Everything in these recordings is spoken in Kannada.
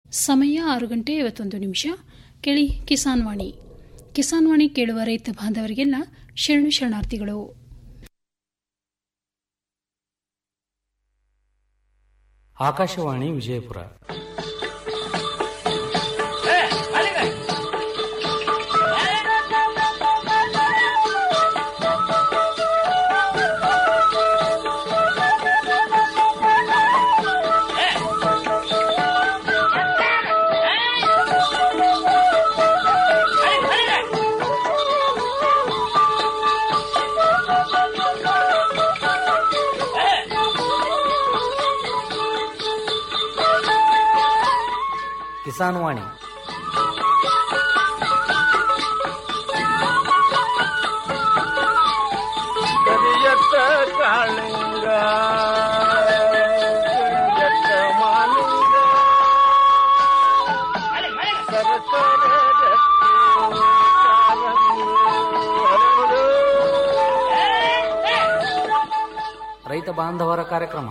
ಸಮಯ ಆರು ಗಂಟೆ ಐವತ್ತೊಂದು ನಿಮಿಷ ಕೇಳಿ ಕಿಸಾನ್ ವಾಣಿ ಕಿಸಾನ್ ವಾಣಿ ಕೇಳುವ ರೈತ ಬಾಂಧವರಿಗೆಲ್ಲ ಶರಣು ಶರಣಾರ್ಥಿಗಳು ಆಕಾಶವಾಣಿ ವಿಜಯಪುರ ಕಿಸಾನ್ ವಾಣಿ ಕರಿಯತ್ತ ಕಾಳಿಂಗ ಕರಿಯತ್ತ ಮಾಲಿಂಗ ಸರಸರ ರತ್ನ ಕಾಲಂಗಿ ಹರಳು. ರೈತ ಬಾಂಧವರ ಕಾರ್ಯಕ್ರಮ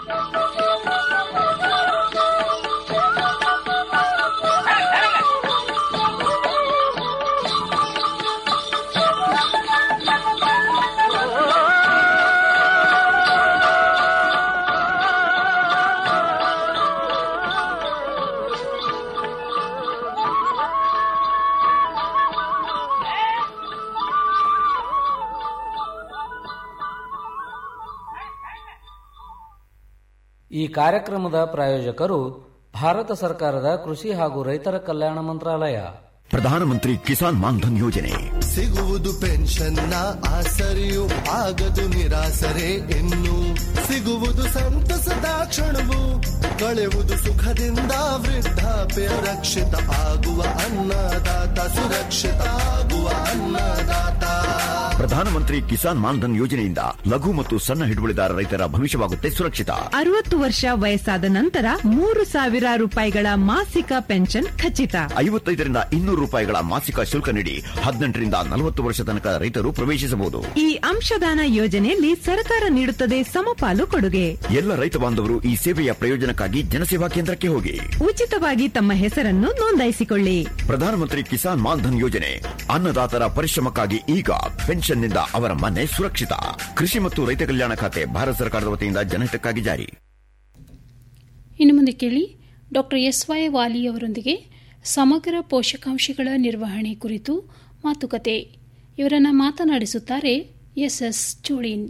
ಈ ಕಾರ್ಯಕ್ರಮದ ಪ್ರಾಯೋಜಕರು ಭಾರತ ಸರ್ಕಾರದ ಕೃಷಿ ಹಾಗೂ ರೈತರ ಕಲ್ಯಾಣ ಮಂತ್ರಾಲಯ ಪ್ರಧಾನಮಂತ್ರಿ ಕಿಸಾನ್ ಮಾನ್ಧನ್ ಯೋಜನೆ ಸಿಗುವುದು ಪೆನ್ಷನ್ನ ಆಸರೆಯು ಆಗದು ನಿರಾಸರೆ ಇನ್ನು ಸಿಗುವುದು ಸಂತಸದ ಕ್ಷಣವು ಕಳೆವುದು ಸುಖದಿಂದ ವೃದ್ಧಾಪ್ಯ ರಕ್ಷಿತ ಆಗುವ ಅನ್ನದಾತ ಸುರಕ್ಷಿತ ಆಗುವ ಅನ್ನದಾತ ಪ್ರಧಾನಮಂತ್ರಿ ಕಿಸಾನ್ ಮಾನ್ಧನ್ ಯೋಜನೆಯಿಂದ ಲಘು ಮತ್ತು ಸಣ್ಣ ಹಿಡುವಳಿದಾರ ರೈತರ ಭವಿಷ್ಯವಾಗುತ್ತೆ ಸುರಕ್ಷಿತ ಅರವತ್ತು ವರ್ಷ ವಯಸ್ಸಾದ ನಂತರ ಮೂರು ಸಾವಿರ ರೂಪಾಯಿಗಳ ಮಾಸಿಕ ಪೆನ್ಷನ್ ಖಚಿತ ಐವತ್ತೈದರಿಂದ ಇನ್ನೂರು ರೂಪಾಯಿಗಳ ಮಾಸಿಕ ಶುಲ್ಕ ನೀಡಿ ಹದಿನೆಂಟರಿಂದ ನಲವತ್ತು ವರ್ಷ ತನಕ ರೈತರು ಪ್ರವೇಶಿಸಬಹುದು ಈ ಅಂಶದಾನ ಯೋಜನೆಯಲ್ಲಿ ಸರ್ಕಾರ ನೀಡುತ್ತದೆ ಸಮಪಾಲು ಕೊಡುಗೆ ಎಲ್ಲ ರೈತ ಬಾಂಧವರು ಈ ಸೇವೆಯ ಪ್ರಯೋಜನಕ್ಕಾಗಿ ಜನಸೇವಾ ಕೇಂದ್ರಕ್ಕೆ ಹೋಗಿ ಉಚಿತವಾಗಿ ತಮ್ಮ ಹೆಸರನ್ನು ನೋಂದಾಯಿಸಿಕೊಳ್ಳಿ ಪ್ರಧಾನಮಂತ್ರಿ ಕಿಸಾನ್ ಮಾನ್ಧನ್ ಯೋಜನೆ ಅನ್ನದಾತರ ಪರಿಶ್ರಮಕ್ಕಾಗಿ ಈಗ ಪೆನ್ಷನ್ನಿಂದ ಅವರ ಮನೆ ಸುರಕ್ಷಿತ ಕೃಷಿ ಮತ್ತು ರೈತ ಕಲ್ಯಾಣ ಖಾತೆ ಭಾರತ ಸರ್ಕಾರದ ವತಿಯಿಂದ ಜನಹಿತಕ್ಕಾಗಿ ಜಾರಿ ಇನ್ನು ಮುಂದೆ ಕೇಳಿ ಡಾಕ್ಟರ್ ಎಸ್ ವೈ ವಾಲಿ ಅವರೊಂದಿಗೆ ಸಮಗ್ರ ಪೋಷಕಾಂಶಗಳ ನಿರ್ವಹಣೆ ಕುರಿತು ಮಾತುಕತೆ ಇವರನ್ನ ಮಾತನಾಡಿಸುತ್ತಾರೆ ಎಸ್ ಎಸ್ ಚೋಳಿನ್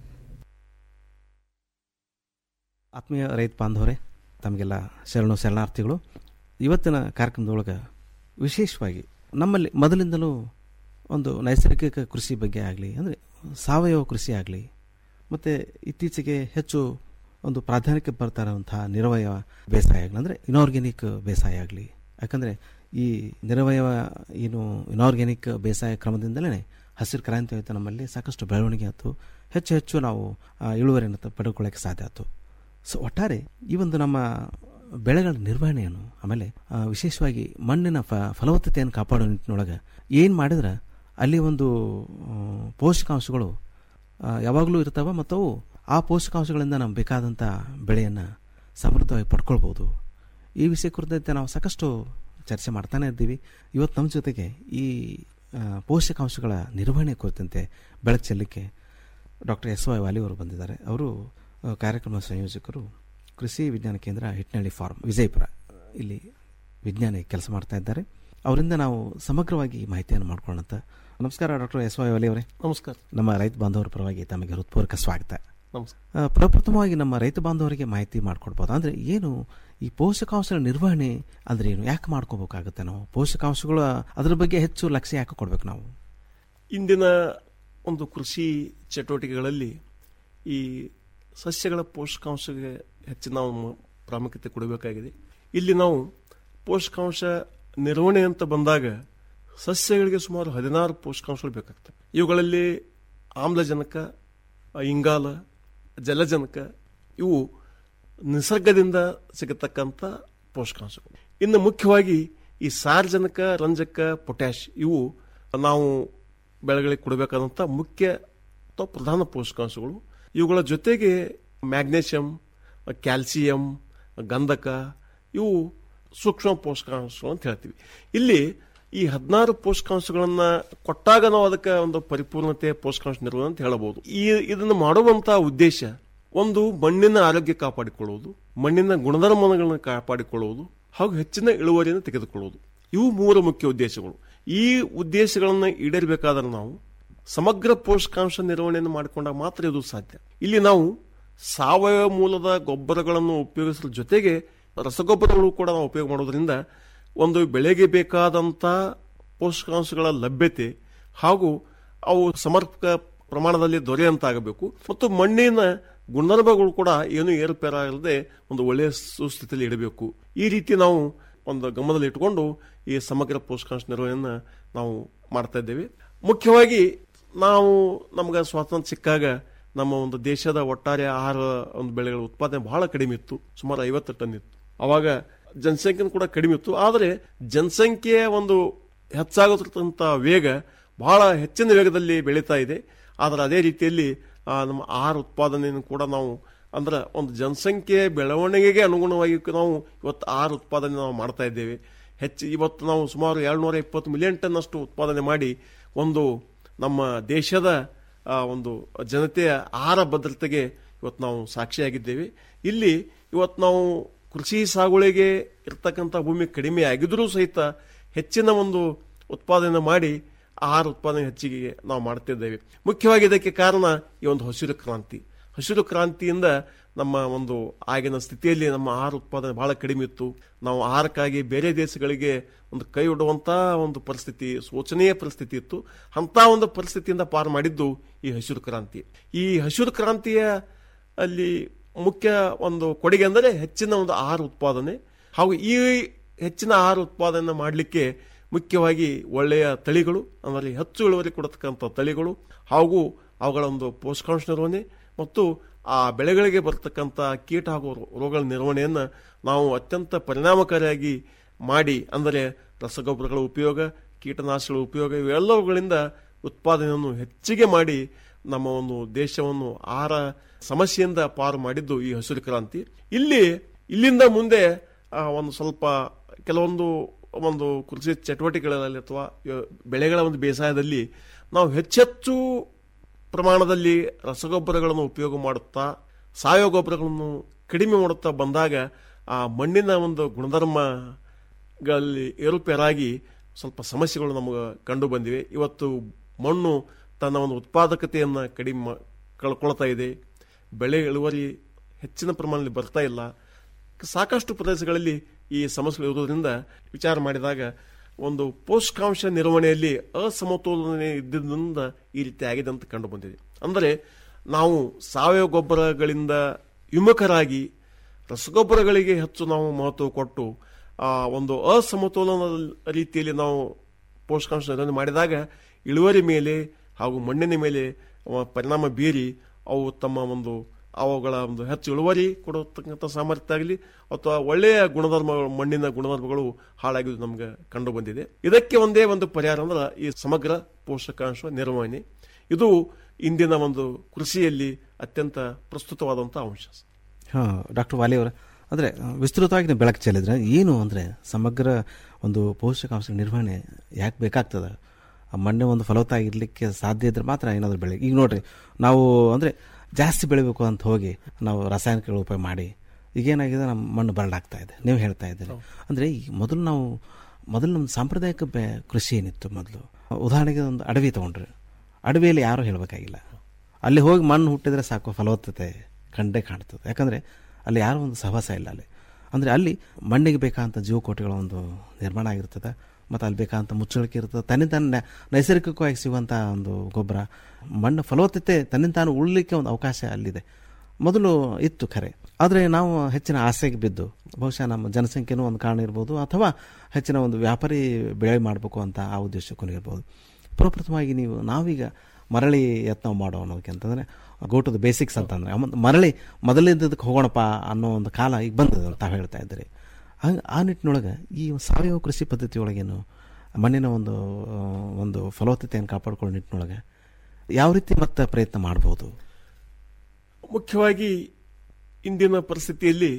ಆತ್ಮೀಯ ರೈತ ಬಾಂಧವರೇ ತಮಗೆಲ್ಲ ಶರಣು ಶರಣಾರ್ಥಿಗಳು ಇವತ್ತಿನ ಕಾರ್ಯಕ್ರಮದೊಳಗೆ ವಿಶೇಷವಾಗಿ ನಮ್ಮಲ್ಲಿ ಮೊದಲಿಂದಲೂ ಒಂದು ನೈಸರ್ಗಿಕ ಕೃಷಿ ಬಗ್ಗೆ ಆಗಲಿ ಅಂದರೆ ಸಾವಯವ ಕೃಷಿ ಆಗಲಿ ಮತ್ತು ಇತ್ತೀಚೆಗೆ ಹೆಚ್ಚು ಒಂದು ಪ್ರಾಧಾನ್ಯಕ್ಕೆ ಬರ್ತಾ ಇರುವಂಥ ನಿರವಯವ ಬೇಸಾಯ ಆಗಲಿ ಅಂದರೆ ಇನಾರ್ಗ್ಯಾನಿಕ್ ಬೇಸಾಯ ಆಗಲಿ ಯಾಕಂದರೆ ಈ ನಿರವಯವ ಏನು ಇನಾರ್ಗ್ಯಾನಿಕ್ ಬೇಸಾಯ ಕ್ರಮದಿಂದಲೇ ಹಸಿರು ಕ್ರಾಂತಿ ಆಯಿತು ನಮ್ಮಲ್ಲಿ ಸಾಕಷ್ಟು ಬೆಳವಣಿಗೆ ಆಯಿತು ಹೆಚ್ಚು ಹೆಚ್ಚು ನಾವು ಆ, ಇಳುವರಿಯನ್ನು ತ- ಪಡೆದುಕೊಳ್ಳೋಕ್ಕೆ ಸಾಧ್ಯ ಆಯಿತು ಸೊ ಒಟ್ಟಾರೆ ಈ ಒಂದು ನಮ್ಮ ಬೆಳೆಗಳ ನಿರ್ವಹಣೆಯನ್ನು ಆಮೇಲೆ ಆ, ವಿಶೇಷವಾಗಿ ಮಣ್ಣಿನ ಫ ಫಲವತ್ತತೆಯನ್ನು ಕಾಪಾಡೋ ನಿಟ್ಟಿನೊಳಗೆ ಏನು ಮಾಡಿದ್ರೆ ಅಲ್ಲಿ ಒಂದು ಆ, ಪೋಷಕಾಂಶಗಳು ಆ, ಯಾವಾಗಲೂ ಇರ್ತಾವೆ ಮತ್ತು ಅವು ಆ ಪೋಷಕಾಂಶಗಳಿಂದ ನಮ್ಗೆ ಬೇಕಾದಂಥ ಬೆಳೆಯನ್ನು ಸಮೃದ್ಧವಾಗಿ ಪಡ್ಕೊಳ್ಬೋದು ಈ ವಿಷಯ ಕುರಿತಂತೆ ನಾವು ಸಾಕಷ್ಟು ಚರ್ಚೆ ಮಾಡ್ತಾನೆ ಇದ್ದೀವಿ ಇವತ್ತು ನಮ್ಮ ಜೊತೆಗೆ ಈ ಆ, ಪೋಷಕಾಂಶಗಳ ನಿರ್ವಹಣೆ ಕುರಿತಂತೆ ಬೆಳಕು ಚೆಲ್ಲಕ್ಕೆ ಡಾಕ್ಟರ್ ಎಸ್ ವೈ ವಾಲಿ ಅವರು ಬಂದಿದ್ದಾರೆ ಅವರು ಆ, ಕಾರ್ಯಕ್ರಮ ಸಂಯೋಜಕರು ಕೃಷಿ ವಿಜ್ಞಾನ ಕೇಂದ್ರ ಹಿಟ್ನಳ್ಳಿ ಫಾರ್ಮ್ ವಿಜಯಪುರ ಇಲ್ಲಿ ವಿಜ್ಞಾನಿ ಕೆಲಸ ಮಾಡ್ತಾ ಇದ್ದಾರೆ ಅವರಿಂದ ನಾವು ಸಮಗ್ರವಾಗಿ ಮಾಹಿತಿಯನ್ನು ಮಾಡ್ಕೊಳ್ಳೋಣ ಅಂತ ನಮಸ್ಕಾರ ಡಾಕ್ಟರ್ ಎಸ್ ವೈ ವಾಲಿ ಅವರೇ ನಮಸ್ಕಾರ ನಮ್ಮ ರೈತ ಬಾಂಧವರ ಪರವಾಗಿ ತಮಗೆ ಹೃತ್ಪೂರ್ವಕ ಸ್ವಾಗತ ನಮಸ್ಕಾರ ಆ, ಪ್ರಪ್ರಥಮವಾಗಿ ನಮ್ಮ ರೈತ ಬಾಂಧವರಿಗೆ ಮಾಹಿತಿ ಮಾಡ್ಕೊಡ್ಬೋದು ಅಂದರೆ ಏನು ಈ ಪೋಷಕಾಂಶಗಳ ನಿರ್ವಹಣೆ ಅಂದ್ರೆ ಏನು ಯಾಕೆ ಮಾಡ್ಕೋಬೇಕಾಗುತ್ತೆ ನಾವು ಪೋಷಕಾಂಶಗಳು ಅದ್ರ ಬಗ್ಗೆ ಹೆಚ್ಚು ಲಕ್ಷ್ಯ ಯಾಕೆ ಕೊಡ್ಬೇಕು ನಾವು ಇಂದಿನ ಒಂದು ಕೃಷಿ ಚಟುವಟಿಕೆಗಳಲ್ಲಿ ಈ ಸಸ್ಯಗಳ ಪೋಷಕಾಂಶಕ್ಕೆ ಹೆಚ್ಚಿನ ನಾವು ಮ- ಪ್ರಾಮುಖ್ಯತೆ ಕೊಡಬೇಕಾಗಿದೆ ಇಲ್ಲಿ ನಾವು ಪೋಷಕಾಂಶ ನಿರ್ವಹಣೆ ಅಂತ ಬಂದಾಗ ಸಸ್ಯಗಳಿಗೆ ಸುಮಾರು ಹದಿನಾರು ಪೋಷಕಾಂಶಗಳು ಬೇಕಾಗ್ತವೆ ಇವುಗಳಲ್ಲಿ ಆಮ್ಲಜನಕ ಇಂಗಾಲ ಜಲಜನಕ ಇವು ನಿಸರ್ಗದಿಂದ ಸಿಗತಕ್ಕಂಥ ಪೋಷಕಾಂಶಗಳು ಇನ್ನು ಮುಖ್ಯವಾಗಿ ಈ ಸಾರ್ವಜನಿಕ ರಂಜಕ ಪೊಟ್ಯಾಶ್ ಇವು ನಾವು ಬೆಳೆಗಳಿಗೆ ಕೊಡಬೇಕಾದಂಥ ಮುಖ್ಯ ಅಥವಾ ಪ್ರಧಾನ ಪೋಷಕಾಂಶಗಳು ಇವುಗಳ ಜೊತೆಗೆ ಮ್ಯಾಗ್ನೇಷಿಯಂ ಕ್ಯಾಲ್ಸಿಯಂ ಗಂಧಕ ಇವು ಸೂಕ್ಷ್ಮ ಪೋಷಕಾಂಶಗಳು ಅಂತ ಹೇಳ್ತೀವಿ ಇಲ್ಲಿ ಈ ಹದಿನಾರು ಪೋಷಕಾಂಶಗಳನ್ನ ಕೊಟ್ಟಾಗ ನಾವು ಅದಕ್ಕೆ ಒಂದು ಪರಿಪೂರ್ಣತೆ ಪೋಷಕಾಂಶ ನಿರ್ವಹಣೆ ಅಂತ ಹೇಳಬಹುದು ಈ ಇದನ್ನು ಮಾಡುವಂತಹ ಉದ್ದೇಶ ಒಂದು ಮಣ್ಣಿನ ಆರೋಗ್ಯ ಕಾಪಾಡಿಕೊಳ್ಳುವುದು ಮಣ್ಣಿನ ಗುಣಧರ್ಮಗಳನ್ನು ಕಾಪಾಡಿಕೊಳ್ಳುವುದು ಹಾಗೂ ಹೆಚ್ಚಿನ ಇಳುವರಿಯನ್ನು ತೆಗೆದುಕೊಳ್ಳುವುದು ಇವು ಮೂರು ಮುಖ್ಯ ಉದ್ದೇಶಗಳು ಈ ಉದ್ದೇಶಗಳನ್ನು ಈಡೇರಬೇಕಾದ್ರೆ ನಾವು ಸಮಗ್ರ ಪೋಷಕಾಂಶ ನಿರ್ವಹಣೆಯನ್ನು ಮಾಡಿಕೊಂಡಾಗ ಮಾತ್ರ ಇದು ಸಾಧ್ಯ ಇಲ್ಲಿ ನಾವು ಸಾವಯವ ಮೂಲದ ಗೊಬ್ಬರಗಳನ್ನು ಉಪಯೋಗಿಸುವ ಜೊತೆಗೆ ರಸಗೊಬ್ಬರಗಳು ಕೂಡ ನಾವು ಉಪಯೋಗ ಮಾಡೋದ್ರಿಂದ ಒಂದು ಬೆಳೆಗೆ ಬೇಕಾದಂಥ ಪೋಷಕಾಂಶಗಳ ಲಭ್ಯತೆ ಹಾಗೂ ಅವು ಸಮರ್ಪಕ ಪ್ರಮಾಣದಲ್ಲಿ ದೊರೆಯುವಂತಾಗಬೇಕು ಮತ್ತು ಮಣ್ಣಿನ ಗುಣಧರ್ಮಗಳು ಕೂಡ ಏನು ಏರುಪೇರಾಗದೆ ಒಂದು ಒಳ್ಳೆಯ ಸುಸ್ಥಿತಿಯಲ್ಲಿ ಇಡಬೇಕು ಈ ರೀತಿ ನಾವು ಒಂದು ಗಮನದಲ್ಲಿ ಇಟ್ಟುಕೊಂಡು ಈ ಸಮಗ್ರ ಪೋಷಕಾಂಶ ನಿರ್ವಹಣೆಯನ್ನು ನಾವು ಮಾಡ್ತಾ ಇದ್ದೇವೆ ಮುಖ್ಯವಾಗಿ ನಾವು ನಮ್ಗೆ ಸ್ವಾತಂತ್ರ್ಯ ಸಿಕ್ಕಾಗ ನಮ್ಮ ಒಂದು ದೇಶದ ಒಟ್ಟಾರೆ ಆಹಾರ ಒಂದು ಬೆಳೆಗಳ ಉತ್ಪಾದನೆ ಬಹಳ ಕಡಿಮೆ ಇತ್ತು ಸುಮಾರು ಐವತ್ತು ಟನ್ ಇತ್ತು ಅವಾಗ ಜನಸಂಖ್ಯೆ ಕೂಡ ಕಡಿಮೆ ಇತ್ತು ಆದರೆ ಜನಸಂಖ್ಯೆಯ ಒಂದು ಹೆಚ್ಚಾಗುತ್ತಿರ್ತಂಥ ವೇಗ ಬಹಳ ಹೆಚ್ಚಿನ ವೇಗದಲ್ಲಿ ಬೆಳೀತಾ ಇದೆ ಆದರೆ ಅದೇ ರೀತಿಯಲ್ಲಿ ಆ, ನಮ್ಮ ಆಹಾರ ಉತ್ಪಾದನೆಯನ್ನು ಕೂಡ ನಾವು ಅಂದ್ರೆ ಒಂದು ಜನಸಂಖ್ಯೆ ಬೆಳವಣಿಗೆಗೆ ಅನುಗುಣವಾಗಿ ನಾವು ಇವತ್ತು ಆಹಾರ ಉತ್ಪಾದನೆ ನಾವು ಮಾಡ್ತಾ ಇದ್ದೇವೆ ಹೆಚ್ಚು ಇವತ್ತು ನಾವು ಸುಮಾರು ಏಳ್ನೂರ ಇಪ್ಪತ್ತು ಮಿಲಿಯನ್ ಟನ್ ಅಷ್ಟು ಉತ್ಪಾದನೆ ಮಾಡಿ ಒಂದು ನಮ್ಮ ದೇಶದ ಆ, ಒಂದು ಜನತೆಯ ಆಹಾರ ಭದ್ರತೆಗೆ ಇವತ್ತು ನಾವು ಸಾಕ್ಷಿಯಾಗಿದ್ದೇವೆ ಇಲ್ಲಿ ಇವತ್ತು ನಾವು ಕೃಷಿ ಸಾಗುವಳಿಗೆ ಇರ್ತಕ್ಕಂಥ ಭೂಮಿ ಕಡಿಮೆ ಆಗಿದ್ರೂ ಸಹಿತ ಹೆಚ್ಚಿನ ಒಂದು ಉತ್ಪಾದನೆ ಮಾಡಿ ಆಹಾರ ಉತ್ಪಾದನೆ ಹೆಚ್ಚಿಗೆ ನಾವು ಮಾಡ್ತಿದ್ದೇವೆ ಮುಖ್ಯವಾಗಿ ಇದಕ್ಕೆ ಕಾರಣ ಈ ಒಂದು ಹಸಿರು ಕ್ರಾಂತಿ ಹಸಿರು ಕ್ರಾಂತಿಯಿಂದ ನಮ್ಮ ಒಂದು ಆಗಿನ ಸ್ಥಿತಿಯಲ್ಲಿ ನಮ್ಮ ಆಹಾರ ಉತ್ಪಾದನೆ ಬಹಳ ಕಡಿಮೆ ಇತ್ತು ನಾವು ಆಹಾರಕ್ಕಾಗಿ ಬೇರೆ ದೇಶಗಳಿಗೆ ಒಂದು ಕೈ ಒಡ್ಡುವಂತ ಒಂದು ಪರಿಸ್ಥಿತಿ ಶೋಚನೀಯ ಪರಿಸ್ಥಿತಿ ಇತ್ತು ಅಂತ ಒಂದು ಪರಿಸ್ಥಿತಿಯಿಂದ ಪಾರು ಮಾಡಿದ್ದು ಈ ಹಸಿರು ಕ್ರಾಂತಿ ಈ ಹಸಿರು ಕ್ರಾಂತಿಯ ಅಲ್ಲಿ ಮುಖ್ಯ ಒಂದು ಕೊಡುಗೆ ಅಂದರೆ ಹೆಚ್ಚಿನ ಒಂದು ಆಹಾರ ಉತ್ಪಾದನೆ ಹಾಗೂ ಈ ಹೆಚ್ಚಿನ ಆಹಾರ ಉತ್ಪಾದನೆ ಮಾಡಲಿಕ್ಕೆ ಮುಖ್ಯವಾಗಿ ಒಳ್ಳೆಯ ತಳಿಗಳು ಅಂದರೆ ಹೆಚ್ಚು ಇಳುವರಿ ಕೊಡತಕ್ಕಂಥ ತಳಿಗಳು ಹಾಗೂ ಅವುಗಳ ಒಂದು ಪೋಷಕಾಂಶ ನಿರ್ವಹಣೆ ಮತ್ತು ಆ ಬೆಳೆಗಳಿಗೆ ಬರ್ತಕ್ಕಂಥ ಕೀಟ ಹಾಗೂ ರೋಗಗಳ ನಿರ್ವಹಣೆಯನ್ನು ನಾವು ಅತ್ಯಂತ ಪರಿಣಾಮಕಾರಿಯಾಗಿ ಮಾಡಿ ಅಂದರೆ ರಸಗೊಬ್ಬರಗಳ ಉಪಯೋಗ ಕೀಟನಾಶಕಗಳ ಉಪಯೋಗ ಇವೆಲ್ಲವುಗಳಿಂದ ಉತ್ಪಾದನೆಯನ್ನು ಹೆಚ್ಚಿಗೆ ಮಾಡಿ ನಮ್ಮ ಒಂದು ದೇಶವನ್ನು ಆಹಾರ ಸಮಸ್ಯೆಯಿಂದ ಪಾರು ಮಾಡಿದ್ದು ಈ ಹಸಿರು ಕ್ರಾಂತಿ ಇಲ್ಲಿ ಇಲ್ಲಿಂದ ಮುಂದೆ ಆ, ಒಂದು ಸ್ವಲ್ಪ ಕೆಲವೊಂದು ಒಂದು ಕೃಷಿ ಚಟುವಟಿಕೆಗಳಲ್ಲಿ ಅಥವಾ ಯ- ಬೆಳೆಗಳ ಒಂದು ಬೇಸಾಯದಲ್ಲಿ ನಾವು ಹೆಚ್ಚೆಚ್ಚು ಪ್ರಮಾಣದಲ್ಲಿ ರಸಗೊಬ್ಬರಗಳನ್ನು ಉಪಯೋಗ ಮಾಡುತ್ತಾ ಸಾವಯವ ಗೊಬ್ಬರಗಳನ್ನು ಕಡಿಮೆ ಮಾಡುತ್ತಾ ಬಂದಾಗ ಆ ಮಣ್ಣಿನ ಒಂದು ಗುಣಧರ್ಮಗಳಲ್ಲಿ ಏರುಪೇರಾಗಿ ಸ್ವಲ್ಪ ಸಮಸ್ಯೆಗಳು ನಮಗೆ ಕಂಡು ಬಂದಿವೆ ಇವತ್ತು ಮಣ್ಣು ತನ್ನ ಒಂದು ಉತ್ಪಾದಕತೆಯನ್ನು ಕಡಿಮೆ ಮಾ- ಕಳ್ಕೊಳ್ತಾ ಇದೆ ಬೆಳೆ ಇಳುವರಿ ಹೆಚ್ಚಿನ ಪ್ರಮಾಣದಲ್ಲಿ ಬರ್ತಾ ಇಲ್ಲ ಸಾಕಷ್ಟು ಪ್ರದೇಶಗಳಲ್ಲಿ ಈ ಸಮಸ್ಯೆಗಳು ಇರುವುದರಿಂದ ವಿಚಾರ ಮಾಡಿದಾಗ ಒಂದು ಪೋಷಕಾಂಶ ನಿರ್ವಹಣೆಯಲ್ಲಿ ಅಸಮತೋಲನೆ ಇದ್ದಿದ್ದರಿಂದ ಈ ರೀತಿ ಆಗಿದೆ ಅಂತ ಕಂಡು ಬಂದಿದೆ ಅಂದರೆ ನಾವು ಸಾವಯವ ಗೊಬ್ಬರಗಳಿಂದ ವಿಮುಖರಾಗಿ ರಸಗೊಬ್ಬರಗಳಿಗೆ ಹೆಚ್ಚು ನಾವು ಮಹತ್ವ ಕೊಟ್ಟು ಆ ಒಂದು ಅಸಮತೋಲನ ರೀತಿಯಲ್ಲಿ ನಾವು ಪೋಷಕಾಂಶ ನಿರ್ವಹಣೆ ಮಾಡಿದಾಗ ಇಳುವರಿ ಮೇಲೆ ಹಾಗೂ ಮಣ್ಣಿನ ಮೇಲೆ ಅವ ಪರಿಣಾಮ ಬೀರಿ ಅವು ತಮ್ಮ ಒಂದು ಅವುಗಳ ಒಂದು ಹೆಚ್ಚು ಇಳುವರಿ ಕೊಡತಕ್ಕಂಥ ಸಾಮರ್ಥ್ಯ ಆಗಲಿ ಅಥವಾ ಒಳ್ಳೆಯ ಗುಣಧರ್ಮಗಳು ಮಣ್ಣಿನ ಗುಣಧರ್ಮಗಳು ಹಾಳಾಗಿದ್ದು ನಮ್ಗೆ ಕಂಡು ಬಂದಿದೆ ಇದಕ್ಕೆ ಒಂದೇ ಒಂದು ಪರಿಹಾರ ಅಂದ್ರೆ ಈ ಸಮಗ್ರ ಪೋಷಕಾಂಶ ನಿರ್ವಹಣೆ ಇದು ಇಂದಿನ ಒಂದು ಕೃಷಿಯಲ್ಲಿ ಅತ್ಯಂತ ಪ್ರಸ್ತುತವಾದಂಥ ಅಂಶ ಹಾಂ ಡಾಕ್ಟರ್ ವಾಲಿ ಅವರ ಅಂದರೆ ವಿಸ್ತೃತವಾಗಿ ನೀವು ಬೆಳಕು ಚೆಲ್ಲಿದ್ರೆ ಏನು ಅಂದರೆ ಸಮಗ್ರ ಒಂದು ಪೋಷಕಾಂಶ ನಿರ್ವಹಣೆ ಯಾಕೆ ಬೇಕಾಗ್ತದೆ ಆ ಮಣ್ಣೆ ಒಂದು ಫಲವತ್ತಾಗಿರ್ಲಿಕ್ಕೆ ಸಾಧ್ಯ ಇದ್ರೆ ಮಾತ್ರ ಏನಾದರೂ ಬೆಳೆ ಈಗ ನೋಡ್ರಿ ನಾವು ಅಂದರೆ ಜಾಸ್ತಿ ಬೆಳಿಬೇಕು ಅಂತ ಹೋಗಿ ನಾವು ರಾಸಾಯನಿಕಗಳು ಉಪಯೋಗ ಮಾಡಿ ಈಗೇನಾಗಿದೆ ನಮ್ಮ ಮಣ್ಣು ಬರಡಾಗ್ತಾ ಇದೆ ನೀವು ಹೇಳ್ತಾ ಇದ್ದೀರಿ ಅಂದರೆ ಈ ಮೊದಲು ನಾವು ಮೊದಲು ನಮ್ಮ ಸಾಂಪ್ರದಾಯಿಕ ಬೆ ಕೃಷಿ ಏನಿತ್ತು ಮೊದಲು ಉದಾಹರಣೆಗೆ ಒಂದು ಅಡವಿ ತೊಗೊಂಡ್ರೆ ಅಡವಿಯಲ್ಲಿ ಯಾರೂ ಹೇಳಬೇಕಾಗಿಲ್ಲ ಅಲ್ಲಿ ಹೋಗಿ ಮಣ್ಣು ಹುಟ್ಟಿದ್ರೆ ಸಾಕು ಫಲವತ್ತತೆ ಕಂಡೇ ಕಾಣ್ತದೆ ಯಾಕಂದರೆ ಅಲ್ಲಿ ಯಾರೂ ಒಂದು ಸಹವಾಸ ಇಲ್ಲ ಅಲ್ಲಿ ಅಂದರೆ ಅಲ್ಲಿ ಮಣ್ಣಿಗೆ ಬೇಕಾದಂಥ ಜೀವಕೋಟಿಗಳ ಒಂದು ನಿರ್ಮಾಣ ಆಗಿರ್ತದೆ ಮತ್ತು ಅಲ್ಲಿ ಬೇಕಾದಂಥ ಮುಚ್ಚಳಿಕೆ ಇರ್ತದೆ ತನ್ನಿಂದ ತಾನು ನ- ನೈಸರ್ಗಿಕವಾಗಿ ಸಿಗುವಂಥ ಒಂದು ಗೊಬ್ಬರ ಮಣ್ಣು ಫಲವತ್ತತೆ ತನ್ನಿಂದ ತಾನು ಉಳಲಿಕ್ಕೆ ಒಂದು ಅವಕಾಶ ಅಲ್ಲಿದೆ ಮೊದಲು ಇತ್ತು ಖರೆ ಆದರೆ ನಾವು ಹೆಚ್ಚಿನ ಆಸೆಗೆ ಬಿದ್ದು ಬಹುಶಃ ನಮ್ಮ ಜನಸಂಖ್ಯೆನೂ ಒಂದು ಕಾರಣ ಇರ್ಬೋದು ಅಥವಾ ಹೆಚ್ಚಿನ ಒಂದು ವ್ಯಾಪಾರಿ ಬೆಳೆ ಮಾಡಬೇಕು ಅಂತ ಆ ಉದ್ದೇಶಕ್ಕೂ ಇರ್ಬೋದು ಪ್ರಪ್ರಥಮವಾಗಿ ನೀವು ನಾವೀಗ ಮರಳಿ ಯತ್ನ ಮಾಡೋ ಅನ್ನೋದಕ್ಕಿಂತಂದರೆ ಗೋ ಟು ದ ಬೇಸಿಕ್ಸ್ ಅಂತಂದರೆ ಅಮ್ಮ- ಮರಳಿ ಮೊದಲಿದ್ದದಕ್ಕೆ ಹೋಗೋಣಪ್ಪ ಅನ್ನೋ ಒಂದು ಕಾಲ ಈಗ ಬಂದದ ತಾವು ಹೇಳ್ತಾ ಇದ್ದೀರಿ ಹಂಗೆ ಆ ನಿಟ್ಟಿನೊಳಗೆ ಈ ಸಾವಯವ ಕೃಷಿ ಪದ್ಧತಿ ಒಳಗೇನು ಮಣ್ಣಿನ ಒಂದು ಆ, ಒಂದು ಫಲವತ್ತತೆಯನ್ನು ಕಾಪಾಡ್ಕೊಳ್ಳೋ ನಿಟ್ಟಿನೊಳಗೆ ಯಾವ ರೀತಿ ಮತ್ತೆ ಪ್ರಯತ್ನ ಮಾಡ್ಬೋದು ಮುಖ್ಯವಾಗಿ ಇಂದಿನ ಪರಿಸ್ಥಿತಿಯಲ್ಲಿ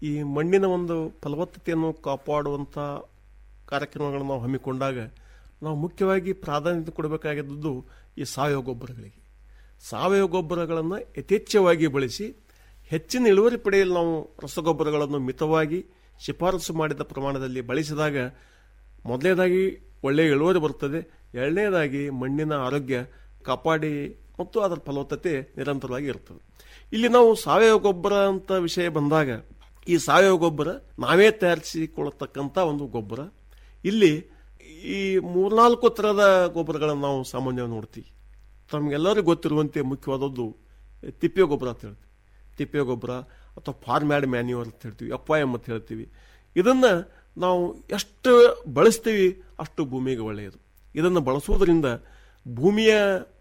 ಈ ಮಣ್ಣಿನ ಒಂದು ಫಲವತ್ತತೆಯನ್ನು ಕಾಪಾಡುವಂಥ ಕಾರ್ಯಕ್ರಮಗಳನ್ನು ನಾವು ಹಮ್ಮಿಕೊಂಡಾಗ ನಾವು ಮುಖ್ಯವಾಗಿ ಪ್ರಾಧಾನ್ಯತೆ ಕೊಡಬೇಕಾಗಿದ್ದು ಈ ಸಾವಯವ ಗೊಬ್ಬರಗಳಿಗೆ ಸಾವಯವ ಗೊಬ್ಬರಗಳನ್ನು ಯಥೇಚ್ಛವಾಗಿ ಬಳಸಿ ಹೆಚ್ಚಿನ ಇಳುವರಿ ಪಡೆಯಲು ನಾವು ರಸಗೊಬ್ಬರಗಳನ್ನು ಮಿತವಾಗಿ ಶಿಫಾರಸು ಮಾಡಿದ ಪ್ರಮಾಣದಲ್ಲಿ ಬಳಸಿದಾಗ ಮೊದಲನೇದಾಗಿ ಒಳ್ಳೆಯ ಇಳುವರಿ ಬರ್ತದೆ ಎರಡನೇದಾಗಿ ಮಣ್ಣಿನ ಆರೋಗ್ಯ ಕಾಪಾಡಿ ಮತ್ತು ಅದರ ಫಲವತ್ತತೆ ನಿರಂತರವಾಗಿ ಇರ್ತದೆ ಇಲ್ಲಿ ನಾವು ಸಾವಯವ ಗೊಬ್ಬರ ಅಂತ ವಿಷಯ ಬಂದಾಗ ಈ ಸಾವಯವ ಗೊಬ್ಬರ ನಾವೇ ತಯಾರಿಸಿಕೊಳ್ಳತಕ್ಕಂಥ ಒಂದು ಗೊಬ್ಬರ ಇಲ್ಲಿ ಈ ಮೂರ್ನಾಲ್ಕು ಥರದ ಗೊಬ್ಬರಗಳನ್ನು ನಾವು ಸಾಮಾನ್ಯವಾಗಿ ನೋಡ್ತೀವಿ ತಮಗೆಲ್ಲರಿಗೂ ಗೊತ್ತಿರುವಂತೆ ಮುಖ್ಯವಾದದ್ದು ತಿಪ್ಪೆ ಗೊಬ್ಬರ ಅಂತ ಹೇಳ್ತೀವಿ ತಿಪ್ಪೆ ಗೊಬ್ಬರ ಅಥವಾ ಫಾರ್ಮ್ಯಾಡ್ ಮ್ಯಾನ್ಯೂರ್ ಅಂತ ಹೇಳ್ತೀವಿ ಎಫ್ ಎಮ್ ಅಂತ ಹೇಳ್ತೀವಿ ಇದನ್ನು ನಾವು ಎಷ್ಟು ಬಳಸ್ತೀವಿ ಅಷ್ಟು ಭೂಮಿಗೆ ಒಳ್ಳೆಯದು ಇದನ್ನು ಬಳಸುವುದರಿಂದ ಭೂಮಿಯ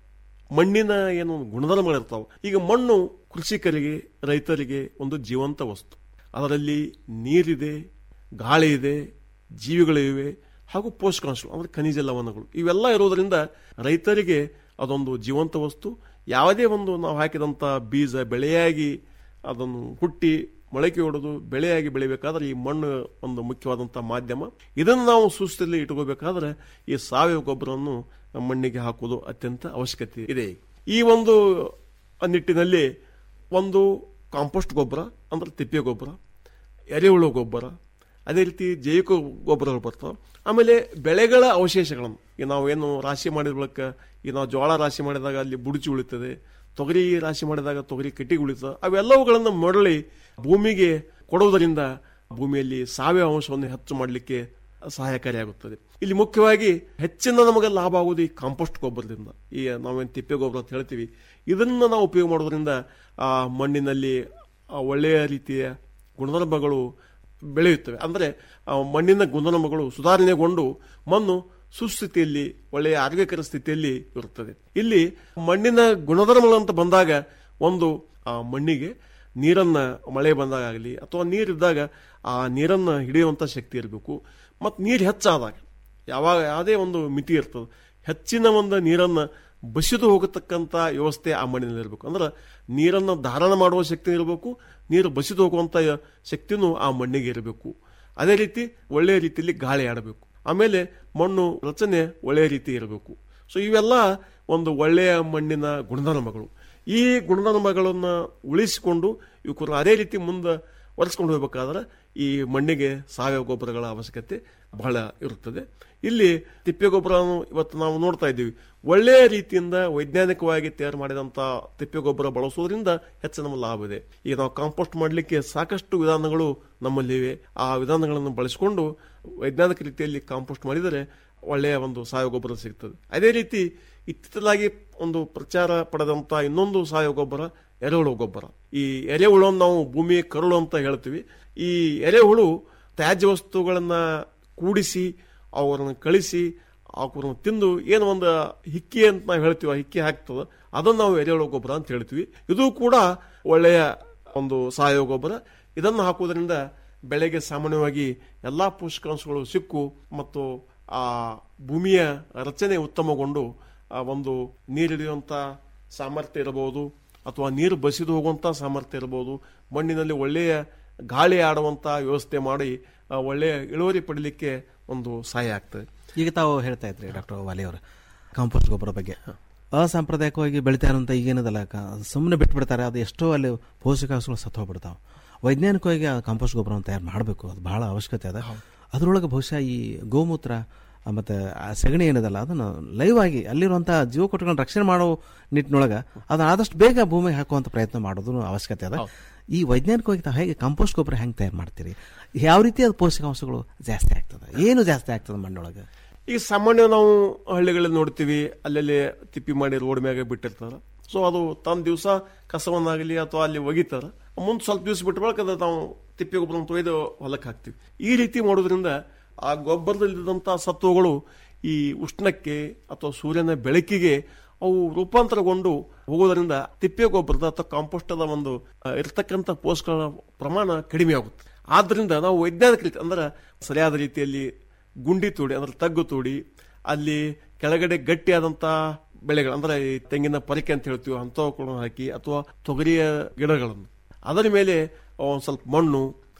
ಮಣ್ಣಿನ ಏನು ಗುಣಧರ್ಮಗಳಿರ್ತಾವೆ ಈಗ ಮಣ್ಣು ಕೃಷಿಕರಿಗೆ ರೈತರಿಗೆ ಒಂದು ಜೀವಂತ ವಸ್ತು ಅದರಲ್ಲಿ ನೀರಿದೆ ಗಾಳಿ ಇದೆ ಜೀವಿಗಳಿವೆ ಹಾಗೂ ಪೋಷಕಾಂಶಗಳು ಅಂದರೆ ಖನಿಜ ಲವಣಗಳು ಇವೆಲ್ಲ ಇರೋದರಿಂದ ರೈತರಿಗೆ ಅದೊಂದು ಜೀವಂತ ವಸ್ತು ಯಾವುದೇ ಒಂದು ನಾವು ಹಾಕಿದಂಥ ಬೀಜ ಬೆಳೆಯಾಗಿ ಅದನ್ನು ಹುಟ್ಟಿ ಮೊಳಕೆ ಹೊಡೆದು ಬೆಳೆಯಾಗಿ ಬೆಳಿಬೇಕಾದ್ರೆ ಈ ಮಣ್ಣು ಒಂದು ಮುಖ್ಯವಾದಂಥ ಮಾಧ್ಯಮ ಇದನ್ನು ನಾವು ಸುಸ್ಥಿತಿಯಲ್ಲಿ ಇಟ್ಕೋಬೇಕಾದ್ರೆ ಈ ಸಾವಯವ ಗೊಬ್ಬರವನ್ನು ಮಣ್ಣಿಗೆ ಹಾಕುವುದು ಅತ್ಯಂತ ಅವಶ್ಯಕತೆ ಇದೆ ಈ ಒಂದು ನಿಟ್ಟಿನಲ್ಲಿ ಒಂದು ಕಾಂಪೋಸ್ಟ್ ಗೊಬ್ಬರ ಅಂದ್ರೆ ತಿಪ್ಪೆ ಗೊಬ್ಬರ ಎರೆಹುಳು ಗೊಬ್ಬರ ಅದೇ ರೀತಿ ಜೈವಿಕ ಗೊಬ್ಬರಗಳು ಬರ್ತಾವೆ ಆಮೇಲೆ ಬೆಳೆಗಳ ಅವಶೇಷಗಳನ್ನು ಈಗ ನಾವೇನು ರಾಶಿ ಮಾಡಿದ ಬಳಿಕ ಈಗ ನಾವು ಜೋಳ ರಾಶಿ ಮಾಡಿದಾಗ ಅಲ್ಲಿ ಬುಡುಚಿ ಉಳಿತದೆ ತೊಗರಿ ರಾಶಿ ಮಾಡಿದಾಗ ತೊಗರಿ ಕಟ್ಟಿಗೆ ಉಳಿತದೆ ಅವೆಲ್ಲವುಗಳನ್ನು ಮರಳಿ ಭೂಮಿಗೆ ಕೊಡುವುದರಿಂದ ಭೂಮಿಯಲ್ಲಿ ಸಾವಯವ ಅಂಶವನ್ನು ಹೆಚ್ಚು ಮಾಡಲಿಕ್ಕೆ ಸಹಾಯಕಾರಿಯಾಗುತ್ತದೆ ಇಲ್ಲಿ ಮುಖ್ಯವಾಗಿ ಹೆಚ್ಚಿನ ನಮಗೆ ಲಾಭ ಆಗುವುದು ಈ ಕಾಂಪೋಸ್ಟ್ ಗೊಬ್ಬರದಿಂದ ಈ ನಾವೇನು ತಿಪ್ಪೆ ಗೊಬ್ಬರ ಅಂತ ಹೇಳ್ತೀವಿ ಇದನ್ನು ನಾವು ಉಪಯೋಗ ಮಾಡೋದ್ರಿಂದ ಆ ಮಣ್ಣಿನಲ್ಲಿ ಆ ಒಳ್ಳೆಯ ರೀತಿಯ ಗುಣಧರ್ಮಗಳು ಬೆಳೆಯುತ್ತವೆ ಅಂದರೆ ಆ ಮಣ್ಣಿನ ಗುಣಧರ್ಮಗಳು ಸುಧಾರಣೆಗೊಂಡು ಮಣ್ಣು ಸುಸ್ಥಿತಿಯಲ್ಲಿ ಒಳ್ಳೆಯ ಆರೋಗ್ಯಕರ ಸ್ಥಿತಿಯಲ್ಲಿ ಇರುತ್ತದೆ ಇಲ್ಲಿ ಮಣ್ಣಿನ ಗುಣಧರ್ಮಗಳಂತ ಬಂದಾಗ ಒಂದು ಆ ಮಣ್ಣಿಗೆ ನೀರನ್ನ ಮಳೆ ಬಂದಾಗಲಿ ಅಥವಾ ನೀರಿದ್ದಾಗ ಆ ನೀರನ್ನು ಹಿಡಿಯುವಂಥ ಶಕ್ತಿ ಇರಬೇಕು ಮತ್ತು ನೀರು ಹೆಚ್ಚಾದಾಗ ಯಾವಾಗ ಯಾವುದೇ ಒಂದು ಮಿತಿ ಇರ್ತದೆ ಹೆಚ್ಚಿನ ಒಂದು ನೀರನ್ನು ಬಸಿದು ಹೋಗತಕ್ಕಂಥ ವ್ಯವಸ್ಥೆ ಆ ಮಣ್ಣಿನಲ್ಲಿ ಇರಬೇಕು ಅಂದ್ರೆ ನೀರನ್ನು ಧಾರಣ ಮಾಡುವ ಶಕ್ತಿ ಇರಬೇಕು ನೀರು ಬಸಿದು ಹೋಗುವಂಥ ಶಕ್ತಿನೂ ಆ ಮಣ್ಣಿಗೆ ಇರಬೇಕು ಅದೇ ರೀತಿ ಒಳ್ಳೆಯ ರೀತಿಯಲ್ಲಿ ಗಾಳಿ ಆಡಬೇಕು ಆಮೇಲೆ ಮಣ್ಣು ರಚನೆ ಒಳ್ಳೆಯ ರೀತಿ ಇರಬೇಕು ಸೊ ಇವೆಲ್ಲ ಒಂದು ಒಳ್ಳೆಯ ಮಣ್ಣಿನ ಗುಣಧರ್ಮಗಳು ಈ ಗುಣಧರ್ಮಗಳನ್ನು ಉಳಿಸಿಕೊಂಡು ಇವು ಅದೇ ರೀತಿ ಮುಂದೆ ಒರೆಸ್ಕೊಂಡು ಹೋಗ್ಬೇಕಾದ್ರೆ ಈ ಮಣ್ಣಿಗೆ ಸಾವಯವ ಗೊಬ್ಬರಗಳ ಅವಶ್ಯಕತೆ ಬಹಳ ಇರುತ್ತದೆ ಇಲ್ಲಿ ತಿಪ್ಪೆ ಗೊಬ್ಬರವನ್ನು ಇವತ್ತು ನಾವು ನೋಡ್ತಾ ಇದ್ದೀವಿ ಒಳ್ಳೆಯ ರೀತಿಯಿಂದ ವೈಜ್ಞಾನಿಕವಾಗಿ ತಯಾರು ಮಾಡಿದಂಥ ತಿಪ್ಪೆ ಗೊಬ್ಬರ ಬಳಸೋದ್ರಿಂದ ಹೆಚ್ಚು ನಮ್ಮ ಲಾಭ ಇದೆ ಈಗ ನಾವು ಕಾಂಪೋಸ್ಟ್ ಮಾಡಲಿಕ್ಕೆ ಸಾಕಷ್ಟು ವಿಧಾನಗಳು ನಮ್ಮಲ್ಲಿವೆ ಆ ವಿಧಾನಗಳನ್ನು ಬಳಸಿಕೊಂಡು ವೈಜ್ಞಾನಿಕ ರೀತಿಯಲ್ಲಿ ಕಾಂಪೋಸ್ಟ್ ಮಾಡಿದರೆ ಒಳ್ಳೆಯ ಒಂದು ಸಾವಯವ ಗೊಬ್ಬರ ಸಿಗ್ತದೆ ಅದೇ ರೀತಿ ಇತ್ತಿತ್ತಲಾಗಿ ಒಂದು ಪ್ರಚಾರ ಪಡೆದಂಥ ಇನ್ನೊಂದು ಸಾವಯವ ಗೊಬ್ಬರ ಎರೆಹುಳು ಗೊಬ್ಬರ ಈ ಎರೆಹುಳನ್ನು ನಾವು ಭೂಮಿ ಕರುಳು ಅಂತ ಹೇಳ್ತೀವಿ ಈ ಎರೆಹುಳು ತ್ಯಾಜ್ಯ ವಸ್ತುಗಳನ್ನ ಕೂಡಿಸಿ ಅವರನ್ನು ಕಳಿಸಿ ಅವ್ರನ್ನ ತಿಂದು ಏನು ಒಂದು ಹಿಕ್ಕಿ ಅಂತ ನಾವು ಹೇಳ್ತೀವಿ ಆ ಹಿಕ್ಕಿ ಹಾಕ್ತದ ಅದನ್ನು ನಾವು ಎರೆಹುಳು ಗೊಬ್ಬರ ಅಂತ ಹೇಳ್ತೀವಿ ಇದು ಕೂಡ ಒಳ್ಳೆಯ ಒಂದು ಸಾವಯವ ಗೊಬ್ಬರ ಇದನ್ನು ಹಾಕುವುದರಿಂದ ಬೆಳೆಗೆ ಸಾಮಾನ್ಯವಾಗಿ ಎಲ್ಲ ಪೋಷಕಾಂಶಗಳು ಸಿಕ್ಕು ಮತ್ತು ಆ ಭೂಮಿಯ ರಚನೆ ಉತ್ತಮಗೊಂಡು ಆ ಒಂದು ನೀರಿಡಿಯುವಂಥ ಸಾಮರ್ಥ್ಯ ಇರಬಹುದು ಅಥವಾ ನೀರು ಬಸಿದು ಹೋಗುವಂಥ ಸಾಮರ್ಥ್ಯ ಇರಬಹುದು ಮಣ್ಣಿನಲ್ಲಿ ಒಳ್ಳೆಯ ಗಾಳಿ ಆಡುವಂಥ ವ್ಯವಸ್ಥೆ ಮಾಡಿ ಆ ಒಳ್ಳೆಯ ಇಳುವರಿ ಪಡಲಿಕ್ಕೆ ಒಂದು ಸಹಾಯ ಆಗ್ತದೆ ಈಗ ತಾವು ಹೇಳ್ತಾ ಇದ್ರಿ ಡಾಕ್ಟರ್ ವಾಲಿ ಅವರು ಕಾಂಪೋಸ್ಟ್ ಗೊಬ್ಬರ ಬಗ್ಗೆ ಅಸಾಂಪ್ರದಾಯಿಕವಾಗಿ ಬೆಳಿತಾ ಇರುವಂಥ ಈಗೇನದಲ್ಲ ಸುಮ್ಮನೆ ಬಿಟ್ಬಿಡ್ತಾರೆ ಅದು ಎಷ್ಟೋ ಅಲ್ಲಿ ಪೋಷಕಾಂಶಗಳು ಸತ್ತು ಹೋಗ್ಬಿಡ್ತಾವೆ ವೈಜ್ಞಾನಿಕವಾಗಿ ಆ ಕಾಂಪೋಸ್ಟ್ ಗೊಬ್ಬರವನ್ನು ತಯಾರು ಮಾಡಬೇಕು ಅದು ಬಹಳ ಅವಶ್ಯಕತೆ ಅದ ಅದರೊಳಗೆ ಬಹುಶಃ ಈ ಗೋಮೂತ್ರ ಆ, ಮತ್ತೆ ಆ ಸಗಣಿ ಏನದಲ್ಲ ಅದನ್ನು ಲೈವ್ ಆಗಿ ಅಲ್ಲಿರುವಂಥ ಜೀವಕೋಟಗಳನ್ನು ರಕ್ಷಣೆ ಮಾಡೋ ನಿಟ್ಟಿನೊಳಗೆ ಅದನ್ನ ಆದಷ್ಟು ಬೇಗ ಭೂಮಿಗೆ ಹಾಕುವಂಥ ಪ್ರಯತ್ನ ಮಾಡೋದು ಅವಶ್ಯಕತೆ ಅದ ಈ ವೈಜ್ಞಾನಿಕವಾಗಿ ತಾವು ಹೇಗೆ ಕಾಂಪೋಸ್ಟ್ ಗೊಬ್ಬರ ಹೆಂಗೆ ತಯಾರು ಮಾಡ್ತೀರಿ ಯಾವ ರೀತಿ ಅದು ಪೋಷಕಾಂಶಗಳು ಜಾಸ್ತಿ ಆಗ್ತದೆ ಏನು ಜಾಸ್ತಿ ಆಗ್ತದೆ ಮಣ್ಣೊಳಗೆ ಈಗ ಸಾಮಾನ್ಯ ನಾವು ಹಳ್ಳಿಗಳಲ್ಲಿ ನೋಡ್ತೀವಿ ಅಲ್ಲಲ್ಲಿ ತಿಪ್ಪಿ ಮಾಡಿ ರೋಡ್ ಮ್ಯಾಗ ಬಿಟ್ಟಿರ್ತಾರ ಸೊ ಅದು ತನ್ನ ದಿವಸ ಕಸವನ್ನಾಗಲಿ ಅಥವಾ ಅಲ್ಲಿ ಒಗಿತಾರ ಮುಂದೆ ಸ್ವಲ್ಪ ದಿವಸ ಬಿಟ್ಟ ಬಳಿಕ ಅದು ನಾವು ತಿಪ್ಪಿ ಗೊಬ್ಬರ ತೊಯ್ದು ಹೊಲಕ್ಕೆ ಹಾಕ್ತಿವಿ ಈ ರೀತಿ ಮಾಡೋದ್ರಿಂದ ಆ ಗೊಬ್ಬರದಲ್ಲಿದ್ದಂಥ ಸತ್ವಗಳು ಈ ಉಷ್ಣಕ್ಕೆ ಅಥವಾ ಸೂರ್ಯನ ಬೆಳಕಿಗೆ ಅವು ರೂಪಾಂತರಗೊಂಡು ಹೋಗೋದರಿಂದ ತಿಪ್ಪೆ ಗೊಬ್ಬರದ ಅಥವಾ ಕಾಂಪೋಸ್ಟದ ಒಂದು ಆ, ಇರ್ತಕ್ಕಂಥ ಪೋಷಕಗಳ ಪ್ರಮಾಣ ಕಡಿಮೆ ಆಗುತ್ತೆ ಆದ್ರಿಂದ ನಾವು ವೈಜ್ಞಾನಿಕ ರೀತಿ ಅಂದ್ರೆ ಸರಿಯಾದ ರೀತಿಯಲ್ಲಿ ಗುಂಡಿ ತೋಡಿ ಅಂದ್ರೆ ತಗ್ಗು ತೋಡಿ ಅಲ್ಲಿ ಕೆಳಗಡೆ ಗಟ್ಟಿಯಾದಂಥ ಬೆಳೆಗಳು ಅಂದ್ರೆ ಈ ತೆಂಗಿನ ಪರಿಕೆ ಅಂತ ಹೇಳ್ತೀವಿ ಅಂಥವುಗಳನ್ನು ಹಾಕಿ ಅಥವಾ ತೊಗರಿಯ ಗಿಡಗಳನ್ನು ಅದರ ಮೇಲೆ ಒಂದು ಸ್ವಲ್ಪ ಮಣ್ಣು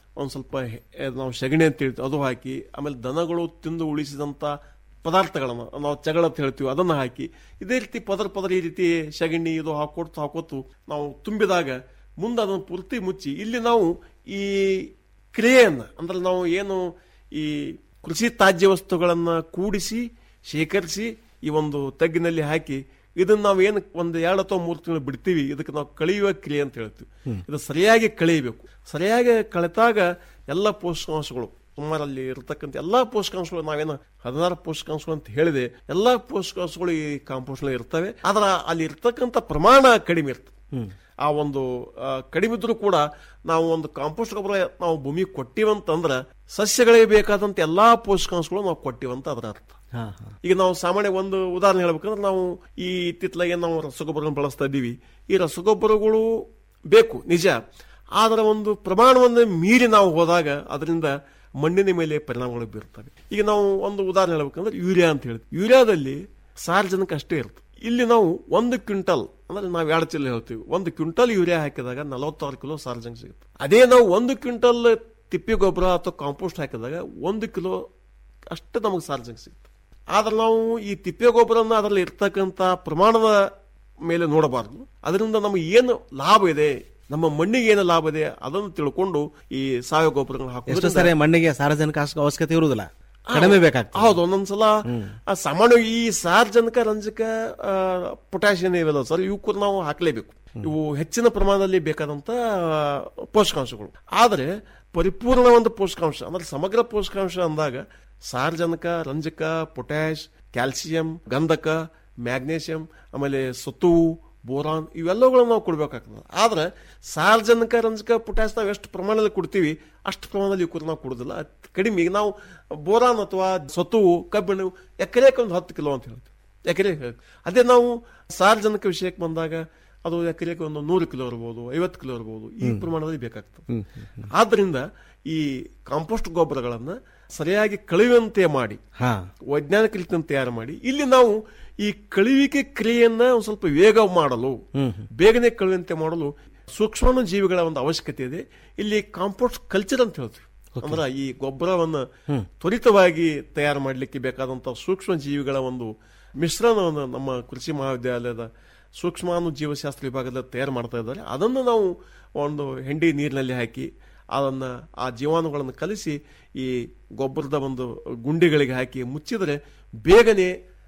ಒಂದು ಸ್ವಲ್ಪ ಹೆ- ನಾವು ಸೆಗಣಿ ಅಂತ ಹೇಳ್ತೀವಿ ಅದು ಹಾಕಿ ಆಮೇಲೆ ದನಗಳು ತಿಂದು ಉಳಿಸಿದಂಥ ಪದಾರ್ಥಗಳನ್ನು ನಾವು ಚಗಳ ಅಂತ ಹೇಳ್ತೀವಿ ಅದನ್ನು ಹಾಕಿ ಇದೇ ರೀತಿ ಪದರ ಪದರ ಈ ರೀತಿ ಸೆಗಣಿ ಇದು ಹಾಕೊಟ್ಟು ಹಾಕೋತು ನಾವು ತುಂಬಿದಾಗ ಮುಂದೆ ಅದನ್ನು ಪೂರ್ತಿ ಮುಚ್ಚಿ ಇಲ್ಲಿ ನಾವು ಈ ಕ್ರಿಯೆಯನ್ನು ಅಂದ್ರೆ ನಾವು ಏನು ಈ ಕೃಷಿ ತ್ಯಾಜ್ಯ ವಸ್ತುಗಳನ್ನ ಕೂಡಿಸಿ ಶೇಖರಿಸಿ ಈ ಒಂದು ತಗ್ಗಿನಲ್ಲಿ ಹಾಕಿ ಇದನ್ನ ನಾವು ಏನು ಒಂದು ಎರಡು ಅಥವಾ ಮೂರು ತಿಂಗಳು ಬಿಡ್ತೀವಿ ಇದಕ್ಕೆ ನಾವು ಕಳೆಯುವ ಕ್ರಿಯೆ ಅಂತ ಹೇಳ್ತೀವಿ ಇದು ಸರಿಯಾಗಿ ಕಳೆಯಬೇಕು ಸರಿಯಾಗಿ ಕಳೆತಾಗ ಎಲ್ಲ ಪೋಷಕಾಂಶಗಳು ಸುಮಾರಲ್ಲಿ ಇರತಕ್ಕಂಥ ಎಲ್ಲಾ ಪೋಷಕಾಂಶಗಳು ನಾವೇನು ಹದಿನಾರು ಪೋಷಕಾಂಶಗಳು ಅಂತ ಹೇಳಿದೆ ಎಲ್ಲಾ ಪೋಷಕಾಂಶಗಳು ಈ ಕಾಂಪೋಸ್ಟ್ ಇರ್ತವೆ ಆದ್ರೆ ಅಲ್ಲಿ ಇರ್ತಕ್ಕಂಥ ಪ್ರಮಾಣ ಕಡಿಮೆ ಇರ್ತದೆ ಆ ಒಂದು ಆ, ಕಡಿಮೆ ಇದ್ರೂ ಕೂಡ ನಾವು ಒಂದು ಕಾಂಪೋಸ್ಟ್ ಗೊಬ್ಬರ ನಾವು ಭೂಮಿ ಕೊಟ್ಟಿವಂತಂದ್ರ ಸಸ್ಯಗಳಿಗೆ ಬೇಕಾದಂತ ಎಲ್ಲಾ ಪೋಷಕಾಂಶಗಳು ನಾವು ಕೊಟ್ಟಿವಂತ ಅದರ ಅರ್ಥ ಹಾ ಹಾ ಈಗ ನಾವು ಸಾಮಾನ್ಯ ಒಂದು ಉದಾಹರಣೆ ಹೇಳ್ಬೇಕಂದ್ರೆ ನಾವು ಈ ಇತ್ತಿತ್ತಲಾಗೆ ನಾವು ರಸಗೊಬ್ಬರ ಬಳಸ್ತಾ ಇದ್ದೀವಿ ಈ ರಸಗೊಬ್ಬರಗಳು ಬೇಕು ನಿಜ ಆದರ ಒಂದು ಪ್ರಮಾಣವನ್ನು ಮೀರಿ ನಾವು ಹೋದಾಗ ಅದರಿಂದ ಮಣ್ಣಿನ ಮೇಲೆ ಪರಿಣಾಮಗಳು ಬೀರ್ತವೆ ಈಗ ನಾವು ಒಂದು ಉದಾಹರಣೆ ಹೇಳ್ಬೇಕಂದ್ರೆ ಯೂರಿಯಾ ಅಂತ ಹೇಳ್ತೀವಿ ಯೂರಿಯಾದಲ್ಲಿ ಸಾರ್ವಜನಿಕ ಅಷ್ಟೇ ಇರುತ್ತೆ ಇಲ್ಲಿ ನಾವು ಒಂದು ಕ್ವಿಂಟಲ್ ಅಂದ್ರೆ ನಾವು ಎರಡು ಚೀಲ ಹೇಳ್ತೀವಿ ಒಂದು ಕ್ವಿಂಟಲ್ ಯೂರಿಯಾ ಹಾಕಿದಾಗ ನಲವತ್ತಾರು ಕಿಲೋ ಸಾರ್ವಜನಿಕ ಸಿಗುತ್ತೆ ಅದೇ ನಾವು ಒಂದು ಕ್ವಿಂಟಲ್ ತಿಪ್ಪಿ ಗೊಬ್ಬರ ಅಥವಾ ಕಾಂಪೋಸ್ಟ್ ಹಾಕಿದಾಗ ಒಂದು ಕಿಲೋ ಅಷ್ಟು ನಮಗೆ ಸಾರ್ವಜನಿಕ ಸಿಗುತ್ತೆ ಆದ್ರೆ ನಾವು ಈ ತಿಪ್ಪೆ ಗೊಬ್ಬರನ್ನ ಅದರಲ್ಲಿ ಇರ್ತಕ್ಕಂಥ ಪ್ರಮಾಣದ ಮೇಲೆ ನೋಡಬಾರದು ಅದರಿಂದ ನಮಗೆ ಏನು ಲಾಭ ಇದೆ ನಮ್ಮ ಮಣ್ಣಿಗೆ ಏನು ಲಾಭ ಇದೆ ಅದನ್ನು ತಿಳ್ಕೊಂಡು ಈ ಸಾವಯವ ಗೊಬ್ಬರಗಳನ್ನ ಎಷ್ಟೋ ಹಾಕೋದ್ರಿಂದ ಸರಿ ಮಣ್ಣಿಗೆ ಸಾರ್ವಜನಿಕ ಅವಶ್ಯ- ಅವಶ್ಯಕತೆ ಇರುವುದಿಲ್ಲ ಕಡಿಮೆ ಬೇಕಾಗ್ತದೆ ಹೌದು ಒಂದೊಂದ್ಸಲ ಆ ಸಾಮಾನ್ಯ ಈ ಸಾರ್ವಜನಿಕ ರಂಜಕ ಪೊಟ್ಯಾಷಿಯಂ ಇವೆಲ್ಲ ಸರ್ ಇವು ಕೂಡ ನಾವು ಹಾಕಲೇಬೇಕು ಇವು ಹೆಚ್ಚಿನ ಪ್ರಮಾಣದಲ್ಲಿ ಬೇಕಾದಂತ ಆ, ಪೋಷಕಾಂಶಗಳು ಆದರೆ ಪರಿಪೂರ್ಣ ಒಂದು ಪೋಷಕಾಂಶ ಅಂದ್ರೆ ಸಮಗ್ರ ಪೋಷಕಾಂಶ ಅಂದಾಗ ಸಾರ್ವಜನಿಕ ರಂಜಕ ಪೊಟ್ಯಾಶ್ ಕ್ಯಾಲ್ಸಿಯಂ ಗಂಧಕ ಮ್ಯಾಗ್ನೇಷಿಯಂ ಆಮೇಲೆ ಸತುವು ಬೋರಾನ್ ಇವೆಲ್ಲವುಗಳನ್ನ ನಾವು ಕೊಡ್ಬೇಕಾಗ್ತದೆ ಆದ್ರೆ ಸಾರ್ವಜನಿಕ ರಂಜಕ ಪೊಟ್ಯಾಶ್ ನಾವು ಎಷ್ಟು ಪ್ರಮಾಣದಲ್ಲಿ ಕೊಡ್ತೀವಿ ಅಷ್ಟು ಪ್ರಮಾಣದಲ್ಲಿ ಇವು ಕೂಡ ನಾವು ಕೊಡೋದಿಲ್ಲ ಅತ್ ಕಡಿಮೆ ಈಗ ನಾವು ಬೋರಾನ್ ಅಥವಾ ಸತುವು ಕಬ್ಬಿಣ ಎಕರೆಗೆ ಒಂದು ಹತ್ತು ಕಿಲೋ ಅಂತ ಹೇಳ್ತೀವಿ ಎಕರೆ ಅದೇ ನಾವು ಸಾರ್ವಜನಿಕ ವಿಷಯಕ್ಕೆ ಬಂದಾಗ ಅದು ಎಕರೆಗೆ ಒಂದು ನೂರು ಕಿಲೋ ಇರ್ಬೋದು ಐವತ್ತು ಕಿಲೋ ಇರ್ಬೋದು ಈ ಪ್ರಮಾಣದಲ್ಲಿ ಬೇಕಾಗ್ತದೆ ಆದ್ರಿಂದ ಈ ಕಾಂಪೋಸ್ಟ್ ಗೊಬ್ಬರಗಳನ್ನ ಸರಿಯಾಗಿ ಕಳೆಯುವಂತೆ ಮಾಡಿ ಹಾ ವೈಜ್ಞಾನಿಕ ರೀತಿಯನ್ನು ತಯಾರು ಮಾಡಿ ಇಲ್ಲಿ ನಾವು ಈ ಕಳುವಿಕೆ ಕ್ರಿಯೆಯನ್ನ ಒಂದು ಸ್ವಲ್ಪ ವೇಗ ಮಾಡಲು ಬೇಗನೆ ಕಳುವಂತೆ ಮಾಡಲು ಸೂಕ್ಷ್ಮಾಣು ಜೀವಿಗಳ ಒಂದು ಅವಶ್ಯಕತೆ ಇದೆ ಇಲ್ಲಿ ಕಾಂಪೋಸ್ಟ್ ಕಲ್ಚರ್ ಅಂತ ಹೇಳ್ತೀವಿ ಅಂದ್ರೆ ಈ ಗೊಬ್ಬರವನ್ನ ತ್ವರಿತವಾಗಿ ತಯಾರು ಮಾಡಲಿಕ್ಕೆ ಬೇಕಾದಂತಹ ಸೂಕ್ಷ್ಮ ಜೀವಿಗಳ ಒಂದು ಮಿಶ್ರಣವನ್ನು ನಮ್ಮ ಕೃಷಿ ಮಹಾವಿದ್ಯಾಲಯದ ಸೂಕ್ಷ್ಮಾಣು ಜೀವಶಾಸ್ತ್ರ ವಿಭಾಗದಲ್ಲಿ ತಯಾರು ಮಾಡ್ತಾ ಇದ್ದಾರೆ ಅದನ್ನು ನಾವು ಒಂದು ಹೆಂಡಿ ನೀರಿನಲ್ಲಿ ಹಾಕಿ ಅದನ್ನ ಆ ಜೀವಾಣುಗಳನ್ನು ಕಲಿಸಿ ಈ ಗೊಬ್ಬರದ ಒಂದು ಗುಂಡಿಗಳಿಗೆ ಹಾಕಿ ಮುಚ್ಚಿದರೆ ಬೇಗನೆ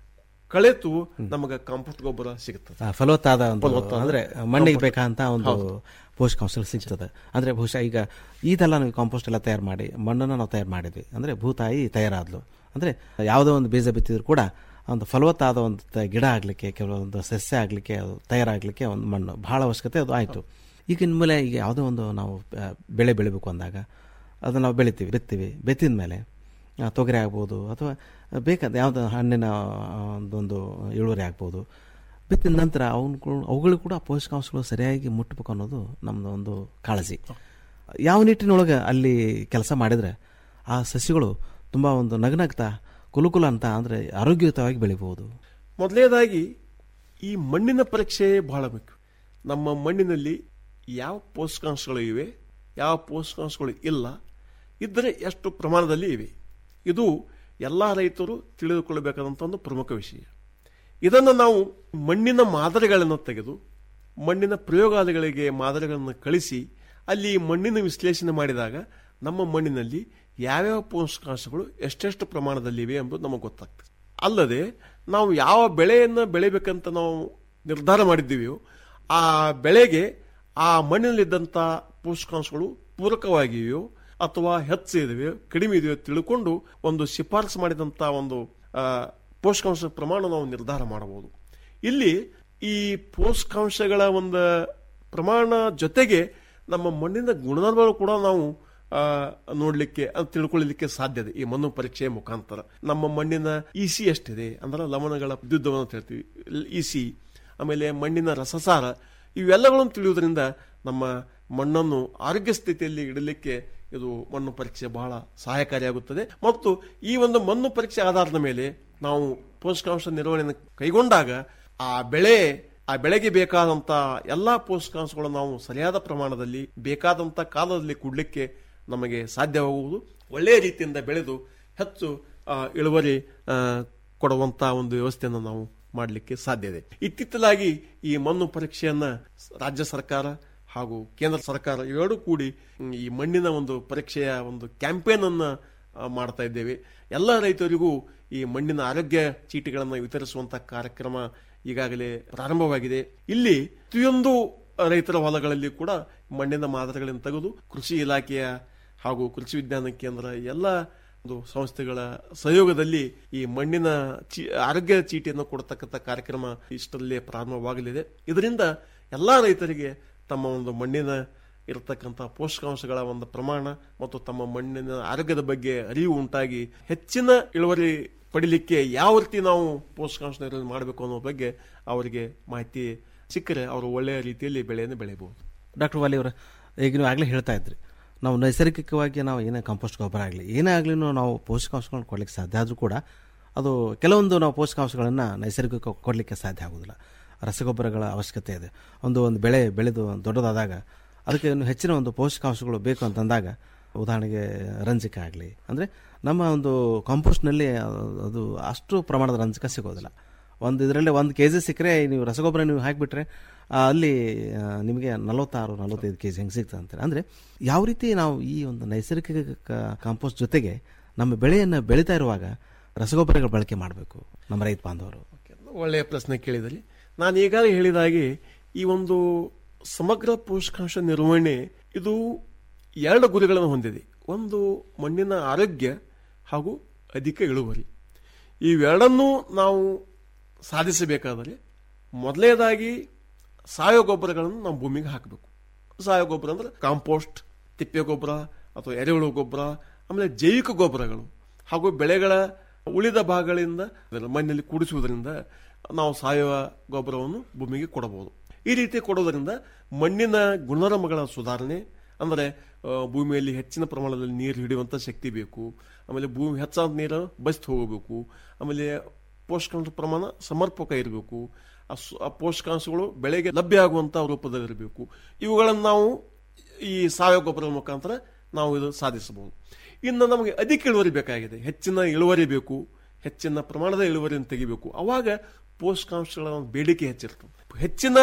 ಕಳೆತು ನಮಗೆ ಕಾಂಪೋಸ್ಟ್ ಗೊಬ್ಬರ ಸಿಗುತ್ತದೆ ಆ, ಫಲವತ್ತಾದ ಒಂದು ಫಲವತ್ತಾದ ಅಂದ್ರೆ ಮಣ್ಣಿಗೆ ಬೇಕಾದಂತ ಒಂದು ಪೋಷಕಾಂಶಗಳು ಸಿಗ್ತದೆ ಅಂದ್ರೆ ಬಹುಶಃ ಈಗ ಇದೆಲ್ಲ ನಾವು ಕಾಂಪೋಸ್ಟ್ ಎಲ್ಲ ತಯಾರು ಮಾಡಿ ಮಣ್ಣನ್ನು ನಾವು ತಯಾರು ಮಾಡಿದ್ವಿ ಅಂದ್ರೆ ಭೂತಾಯಿ ತಯಾರಾದ್ಲು ಅಂದ್ರೆ ಯಾವುದೋ ಒಂದು ಬೀಜ ಬಿತ್ತಿದ್ರು ಕೂಡ ಒಂದು ಫಲವತ್ತಾದ ಒಂದು ತ- ಗಿಡ ಆಗ್ಲಿಕ್ಕೆ ಕೆಲವೊಂದು ಸಸ್ಯ ಆಗ್ಲಿಕ್ಕೆ ಅದು ತಯಾರಾಗ್ಲಿಕ್ಕೆ ಒಂದು ಮಣ್ಣು ಬಹಳ ಅವಶ್ಯಕತೆ ಅದು ಆಯ್ತು ಈಗ ಇನ್ಮೇಲೆ ಈಗ ಯಾವುದೋ ಒಂದು ನಾವು ಆ, ಬೆಳೆ ಬೆಳಿಬೇಕು ಅಂದಾಗ ಅದನ್ನ ನಾವು ಬೆಳಿತೀವಿ ಬಿತ್ತೀವಿ ಬೆತ್ತಿದ ಮೇಲೆ ಆ, ತೊಗರಿ ಆಗ್ಬೋದು ಅಥವಾ ಬೇಕಾದ ಯಾವುದೋ ಹಣ್ಣಿನ ಆ, ಒಂದೊಂದು ಇಳುವರಿ ಆಗ್ಬೋದು ಬಿತ್ತಿದ ನಂತರ ಅವನು ಅವುಗಳು ಕೂಡ ಪೋಷಕಾಂಶಗಳು ಸರಿಯಾಗಿ ಮುಟ್ಟಬೇಕು ಅನ್ನೋದು ನಮ್ಮದು ಒಂದು ಕಾಳಜಿ ಯಾವ ನಿಟ್ಟಿನೊಳಗೆ ಅಲ್ಲಿ ಕೆಲಸ ಮಾಡಿದರೆ ಆ ಸಸ್ಯಗಳು ತುಂಬ ಒಂದು ನಗನಗ್ತಾ ಕುಲುಕುಲ ಅಂತ ಅಂದರೆ ಆರೋಗ್ಯಯುತವಾಗಿ ಬೆಳಿಬಹುದು ಮೊದಲನೇದಾಗಿ ಈ ಮಣ್ಣಿನ ಪರೀಕ್ಷೆ ಬಹಳ ಬೇಕು ನಮ್ಮ ಮಣ್ಣಿನಲ್ಲಿ ಯಾವ ಪೋಷಕಾಂಶಗಳು ಇವೆ ಯಾವ ಪೋಷಕಾಂಶಗಳು ಇಲ್ಲ ಇದ್ದರೆ ಎಷ್ಟು ಪ್ರಮಾಣದಲ್ಲಿ ಇವೆ ಇದು ಎಲ್ಲ ರೈತರು ತಿಳಿದುಕೊಳ್ಳಬೇಕಾದಂಥ ಒಂದು ಪ್ರಮುಖ ವಿಷಯ ಇದನ್ನು ನಾವು ಮಣ್ಣಿನ ಮಾದರಿಗಳನ್ನು ತೆಗೆದು ಮಣ್ಣಿನ ಪ್ರಯೋಗಾಲಯಗಳಿಗೆ ಮಾದರಿಗಳನ್ನು ಕಳಿಸಿ ಅಲ್ಲಿ ಮಣ್ಣಿನ ವಿಶ್ಲೇಷಣೆ ಮಾಡಿದಾಗ ನಮ್ಮ ಮಣ್ಣಿನಲ್ಲಿ ಯಾವ್ಯಾವ ಪೋಷಕಾಂಶಗಳು ಎಷ್ಟೆಷ್ಟು ಪ್ರಮಾಣದಲ್ಲಿವೆ ಎಂಬುದು ನಮಗೆ ಗೊತ್ತಾಗ್ತದೆ ಅಲ್ಲದೆ ನಾವು ಯಾವ ಬೆಳೆಯನ್ನು ಬೆಳಿಬೇಕಂತ ನಾವು ನಿರ್ಧಾರ ಮಾಡಿದ್ದೀವಿಯೋ ಆ ಬೆಳೆಗೆ ಆ ಮಣ್ಣಿನಲ್ಲಿದ್ದಂಥ ಪೋಷಕಾಂಶಗಳು ಪೂರಕವಾಗಿವೆಯೋ ಅಥವಾ ಹೆಚ್ಚಿದೆಯೋ ಕಡಿಮೆ ಇದೆಯೋ ತಿಳ್ಕೊಂಡು ಒಂದು ಶಿಫಾರಸು ಮಾಡಿದಂಥ ಒಂದು ಆ, ಪೋಷಕಾಂಶ ಪ್ರಮಾಣ ನಾವು ನಿರ್ಧಾರ ಮಾಡಬಹುದು ಇಲ್ಲಿ ಈ ಪೋಷಕಾಂಶಗಳ ಒಂದು ಪ್ರಮಾಣ ಜೊತೆಗೆ ನಮ್ಮ ಮಣ್ಣಿನ ಗುಣಧರ್ಮಗಳು ಕೂಡ ನಾವು ಆ, ನೋಡ್ಲಿಕ್ಕೆ ಅದು ತಿಳ್ಕೊಳ್ಳಲಿಕ್ಕೆ ಸಾಧ್ಯ ಇದೆ ಈ ಮಣ್ಣು ಪರೀಕ್ಷೆಯ ಮುಖಾಂತರ ನಮ್ಮ ಮಣ್ಣಿನ ಇಸಿ ಎಷ್ಟಿದೆ ಅಂದ್ರೆ ಲವಣಗಳ ವಿದ್ಯುದ್ಧವನ್ನು ಅಂತ ಹೇಳ್ತೀವಿ ಇಸಿ ಆಮೇಲೆ ಮಣ್ಣಿನ ರಸಸಾರ ಇವೆಲ್ಲಗಳನ್ನು ತಿಳಿಯುವುದರಿಂದ ನಮ್ಮ ಮಣ್ಣನ್ನು ಆರೋಗ್ಯ ಸ್ಥಿತಿಯಲ್ಲಿ ಇಡಲಿಕ್ಕೆ ಇದು ಮಣ್ಣು ಪರೀಕ್ಷೆ ಬಹಳ ಸಹಾಯಕಾರಿಯಾಗುತ್ತದೆ ಮತ್ತು ಈ ಒಂದು ಮಣ್ಣು ಪರೀಕ್ಷೆ ಆಧಾರದ ಮೇಲೆ ನಾವು ಪೋಷಕಾಂಶ ನಿರ್ವಹಣೆಯನ್ನು ಕೈಗೊಂಡಾಗ ಆ ಬೆಳೆ ಆ ಬೆಳೆಗೆ ಬೇಕಾದಂತ ಎಲ್ಲಾ ಪೋಷಕಾಂಶಗಳನ್ನು ನಾವು ಸರಿಯಾದ ಪ್ರಮಾಣದಲ್ಲಿ ಬೇಕಾದಂತ ಕಾಲದಲ್ಲಿ ಕೊಡ್ಲಿಕ್ಕೆ ನಮಗೆ ಸಾಧ್ಯವಾಗುವುದು ಒಳ್ಳೆಯ ರೀತಿಯಿಂದ ಬೆಳೆದು ಹೆಚ್ಚು ಆ, ಇಳುವರಿ ಆ, ಕೊಡುವಂತ ಒಂದು ವ್ಯವಸ್ಥೆಯನ್ನು ನಾವು ಮಾಡಲಿಕ್ಕೆ ಸಾಧ್ಯ ಇದೆ ಇತ್ತಿತ್ತಲಾಗಿ ಈ ಮಣ್ಣು ಪರೀಕ್ಷೆಯನ್ನ ರಾಜ್ಯ ಸರ್ಕಾರ ಹಾಗೂ ಕೇಂದ್ರ ಸರ್ಕಾರ ಇವೆರಡೂ ಕೂಡಿ ಹ್ಮ್, ಈ ಮಣ್ಣಿನ ಒಂದು ಪರೀಕ್ಷೆಯ ಒಂದು ಕ್ಯಾಂಪೇನ್ ಅನ್ನ ಆ, ಮಾಡ್ತಾ ಇದ್ದೇವೆ ಎಲ್ಲ ರೈತರಿಗೂ ಈ ಮಣ್ಣಿನ ಆರೋಗ್ಯ ಚೀಟಿಗಳನ್ನು ವಿತರಿಸುವಂತ ಕಾರ್ಯಕ್ರಮ ಈಗಾಗಲೇ ಪ್ರಾರಂಭವಾಗಿದೆ ಇಲ್ಲಿ ಪ್ರತಿಯೊಂದು ರೈತರ ಹೊಲಗಳಲ್ಲಿ ಕೂಡ ಮಣ್ಣಿನ ಮಾದರಿಗಳನ್ನು ತೆಗೆದು ಕೃಷಿ ಇಲಾಖೆಯ ಹಾಗೂ ಕೃಷಿ ವಿಜ್ಞಾನ ಕೇಂದ್ರ ಎಲ್ಲ ಒಂದು ಸಂಸ್ಥೆಗಳ ಸಹಯೋಗದಲ್ಲಿ ಈ ಮಣ್ಣಿನ ಚೀ ಆರೋಗ್ಯ ಚೀಟಿಯನ್ನು ಕೊಡತಕ್ಕಂಥ ಕಾರ್ಯಕ್ರಮ ಇಷ್ಟರಲ್ಲೇ ಪ್ರಾರಂಭವಾಗಲಿದೆ ಇದರಿಂದ ಎಲ್ಲಾ ರೈತರಿಗೆ ತಮ್ಮ ಒಂದು ಮಣ್ಣಿನ ಇರತಕ್ಕಂಥ ಪೋಷಕಾಂಶಗಳ ಒಂದು ಪ್ರಮಾಣ ಮತ್ತು ತಮ್ಮ ಮಣ್ಣಿನ ಆರೋಗ್ಯದ ಬಗ್ಗೆ ಅರಿವು ಉಂಟಾಗಿ ಹೆಚ್ಚಿನ ಇಳುವರಿ ಪಡಿಲಿಕ್ಕೆ ಯಾವ ರೀತಿ ನಾವು ಪೋಷಕಾಂಶ ನಿರ್ವಹಣೆ ಮಾಡಬೇಕು ಅನ್ನೋ ಬಗ್ಗೆ ಅವರಿಗೆ ಮಾಹಿತಿ ಸಿಕ್ಕರೆ ಅವರು ಒಳ್ಳೆಯ ರೀತಿಯಲ್ಲಿ ಬೆಳೆಯನ್ನು ಬೆಳೆಯಬಹುದು ಡಾಕ್ಟರ್ ವಾಲಿ ಅವರ ಈಗ ನೀವು ಆಗಲೇ ಹೇಳ್ತಾ ಇದ್ರಿ ನಾವು ನೈಸರ್ಗಿಕವಾಗಿ ನಾವು ಏನೇ ಕಂಪೋಸ್ಟ್ ಗೊಬ್ಬರ ಆಗಲಿ ಏನೇ ಆಗಲಿ ನಾವು ಪೋಷಕಾಂಶಗಳನ್ನು ಕೊಡಲಿಕ್ಕೆ ಸಾಧ್ಯ ಆದರೂ ಕೂಡ ಅದು ಕೆಲವೊಂದು ನಾವು ಪೋಷಕಾಂಶಗಳನ್ನು ನೈಸರ್ಗಿಕ ಕೊಡಲಿಕ್ಕೆ ಸಾಧ್ಯ ಆಗೋದಿಲ್ಲ ರಸಗೊಬ್ಬರಗಳ ಅವಶ್ಯಕತೆ ಇದೆ ಒಂದು ಒಂದು ಬೆಳೆ ಬೆಳೆದು ದೊಡ್ಡದಾದಾಗ ಅದಕ್ಕೆ ಇನ್ನು ಹೆಚ್ಚಿನ ಒಂದು ಪೋಷಕಾಂಶಗಳು ಬೇಕು ಅಂತಂದಾಗ ಉದಾಹರಣೆಗೆ ರಂಜಕ ಆಗಲಿ ಅಂದರೆ ನಮ್ಮ ಒಂದು ಕಾಂಪೋಸ್ಟ್ನಲ್ಲಿ ಅದು ಅಷ್ಟು ಪ್ರಮಾಣದ ರಂಜಕ ಸಿಗೋದಿಲ್ಲ ಒಂದು ಇದರಲ್ಲಿ ಒಂದು ಕೆ ಜಿ ಸಿಕ್ಕರೆ ನೀವು ರಸಗೊಬ್ಬರ ನೀವು ಹಾಕಿಬಿಟ್ರೆ ಅಲ್ಲಿ ಆ, ನಿಮಗೆ ನಲವತ್ತಾರು ನಲವತ್ತೈದು ಕೆ ಜಿ ಹೆಂಗೆ ಸಿಗ್ತದೆ ಅಂತಾರೆ ಅಂದರೆ ಯಾವ ರೀತಿ ನಾವು ಈ ಒಂದು ನೈಸರ್ಗಿಕ ಕಾಂಪೋಸ್ಟ್ ಜೊತೆಗೆ ನಮ್ಮ ಬೆಳೆಯನ್ನು ಬೆಳೀತಾ ಇರುವಾಗ ರಸಗೊಬ್ಬರಗಳ ಬಳಕೆ ಮಾಡಬೇಕು ನಮ್ಮ ರೈತ ಬಾಂಧವರು ಒಳ್ಳೆಯ ಪ್ರಶ್ನೆ ಕೇಳಿದಲ್ಲಿ ನಾನು ಈಗಾಗಲೇ ಹೇಳಿದಾಗೆ ಈ ಒಂದು ಸಮಗ್ರ ಪೋಷಕಾಂಶ ನಿರ್ವಹಣೆ ಇದು ಎರಡು ಗುರಿಗಳನ್ನು ಹೊಂದಿದೆ ಒಂದು ಮಣ್ಣಿನ ಆರೋಗ್ಯ ಹಾಗೂ ಅಧಿಕ ಇಳುವರಿ ಇವೆರಡನ್ನೂ ನಾವು ಸಾಧಿಸಬೇಕಾದರೆ ಮೊದಲನೇದಾಗಿ ಸಾವಯವ ಗೊಬ್ಬರಗಳನ್ನು ನಾವು ಭೂಮಿಗೆ ಹಾಕಬೇಕು ಸಾವಯವ ಗೊಬ್ಬರ ಅಂದ್ರೆ ಕಾಂಪೋಸ್ಟ್ ತಿಪ್ಪೆ ಗೊಬ್ಬರ ಅಥವಾ ಎರೆಹುಳು ಗೊಬ್ಬರ ಆಮೇಲೆ ಜೈವಿಕ ಗೊಬ್ಬರಗಳು ಹಾಗೂ ಬೆಳೆಗಳ ಉಳಿದ ಭಾಗಗಳಿಂದ ಅದರ ಮಣ್ಣಲ್ಲಿ ಕೂಡಿಸುವುದರಿಂದ ನಾವು ಸಾವಯವ ಗೊಬ್ಬರವನ್ನು ಭೂಮಿಗೆ ಕೊಡಬಹುದು ಈ ರೀತಿ ಕೊಡೋದರಿಂದ ಮಣ್ಣಿನ ಗುಣಧರ್ಮಗಳ ಸುಧಾರಣೆ ಅಂದರೆ ಆ, ಭೂಮಿಯಲ್ಲಿ ಹೆಚ್ಚಿನ ಪ್ರಮಾಣದಲ್ಲಿ ನೀರು ಹಿಡಿಯುವಂಥ ಶಕ್ತಿ ಬೇಕು ಆಮೇಲೆ ಭೂಮಿ ಹೆಚ್ಚಾದ ನೀರು ಬಸ್ತು ಹೋಗಬೇಕು ಆಮೇಲೆ ಪೋಷಕಾಂಶ ಪ್ರಮಾಣ ಸಮರ್ಪಕ ಇರಬೇಕು ಆ ಸು- ಆ ಪೋಷಕಾಂಶಗಳು ಬೆಳೆಗೆ ಲಭ್ಯ ಆಗುವಂಥ ರೂಪದಲ್ಲಿರಬೇಕು ಇವುಗಳನ್ನು ನಾವು ಈ ಸಾವಯವ ಗೊಬ್ಬರದ ಮುಖಾಂತರ ನಾವು ಇದು ಸಾಧಿಸಬಹುದು ಇನ್ನು ನಮಗೆ ಅಧಿಕ ಇಳುವರಿ ಬೇಕಾಗಿದೆ ಹೆಚ್ಚಿನ ಇಳುವರಿ ಬೇಕು ಹೆಚ್ಚಿನ ಪ್ರಮಾಣದ ಇಳುವರಿಯನ್ನು ತೆಗಿಬೇಕು ಅವಾಗ ಪೋಷಕಾಂಶಗಳ ಒಂದು ಬೇಡಿಕೆ ಹೆಚ್ಚಿರ್ತದೆ ಹೆಚ್ಚಿನ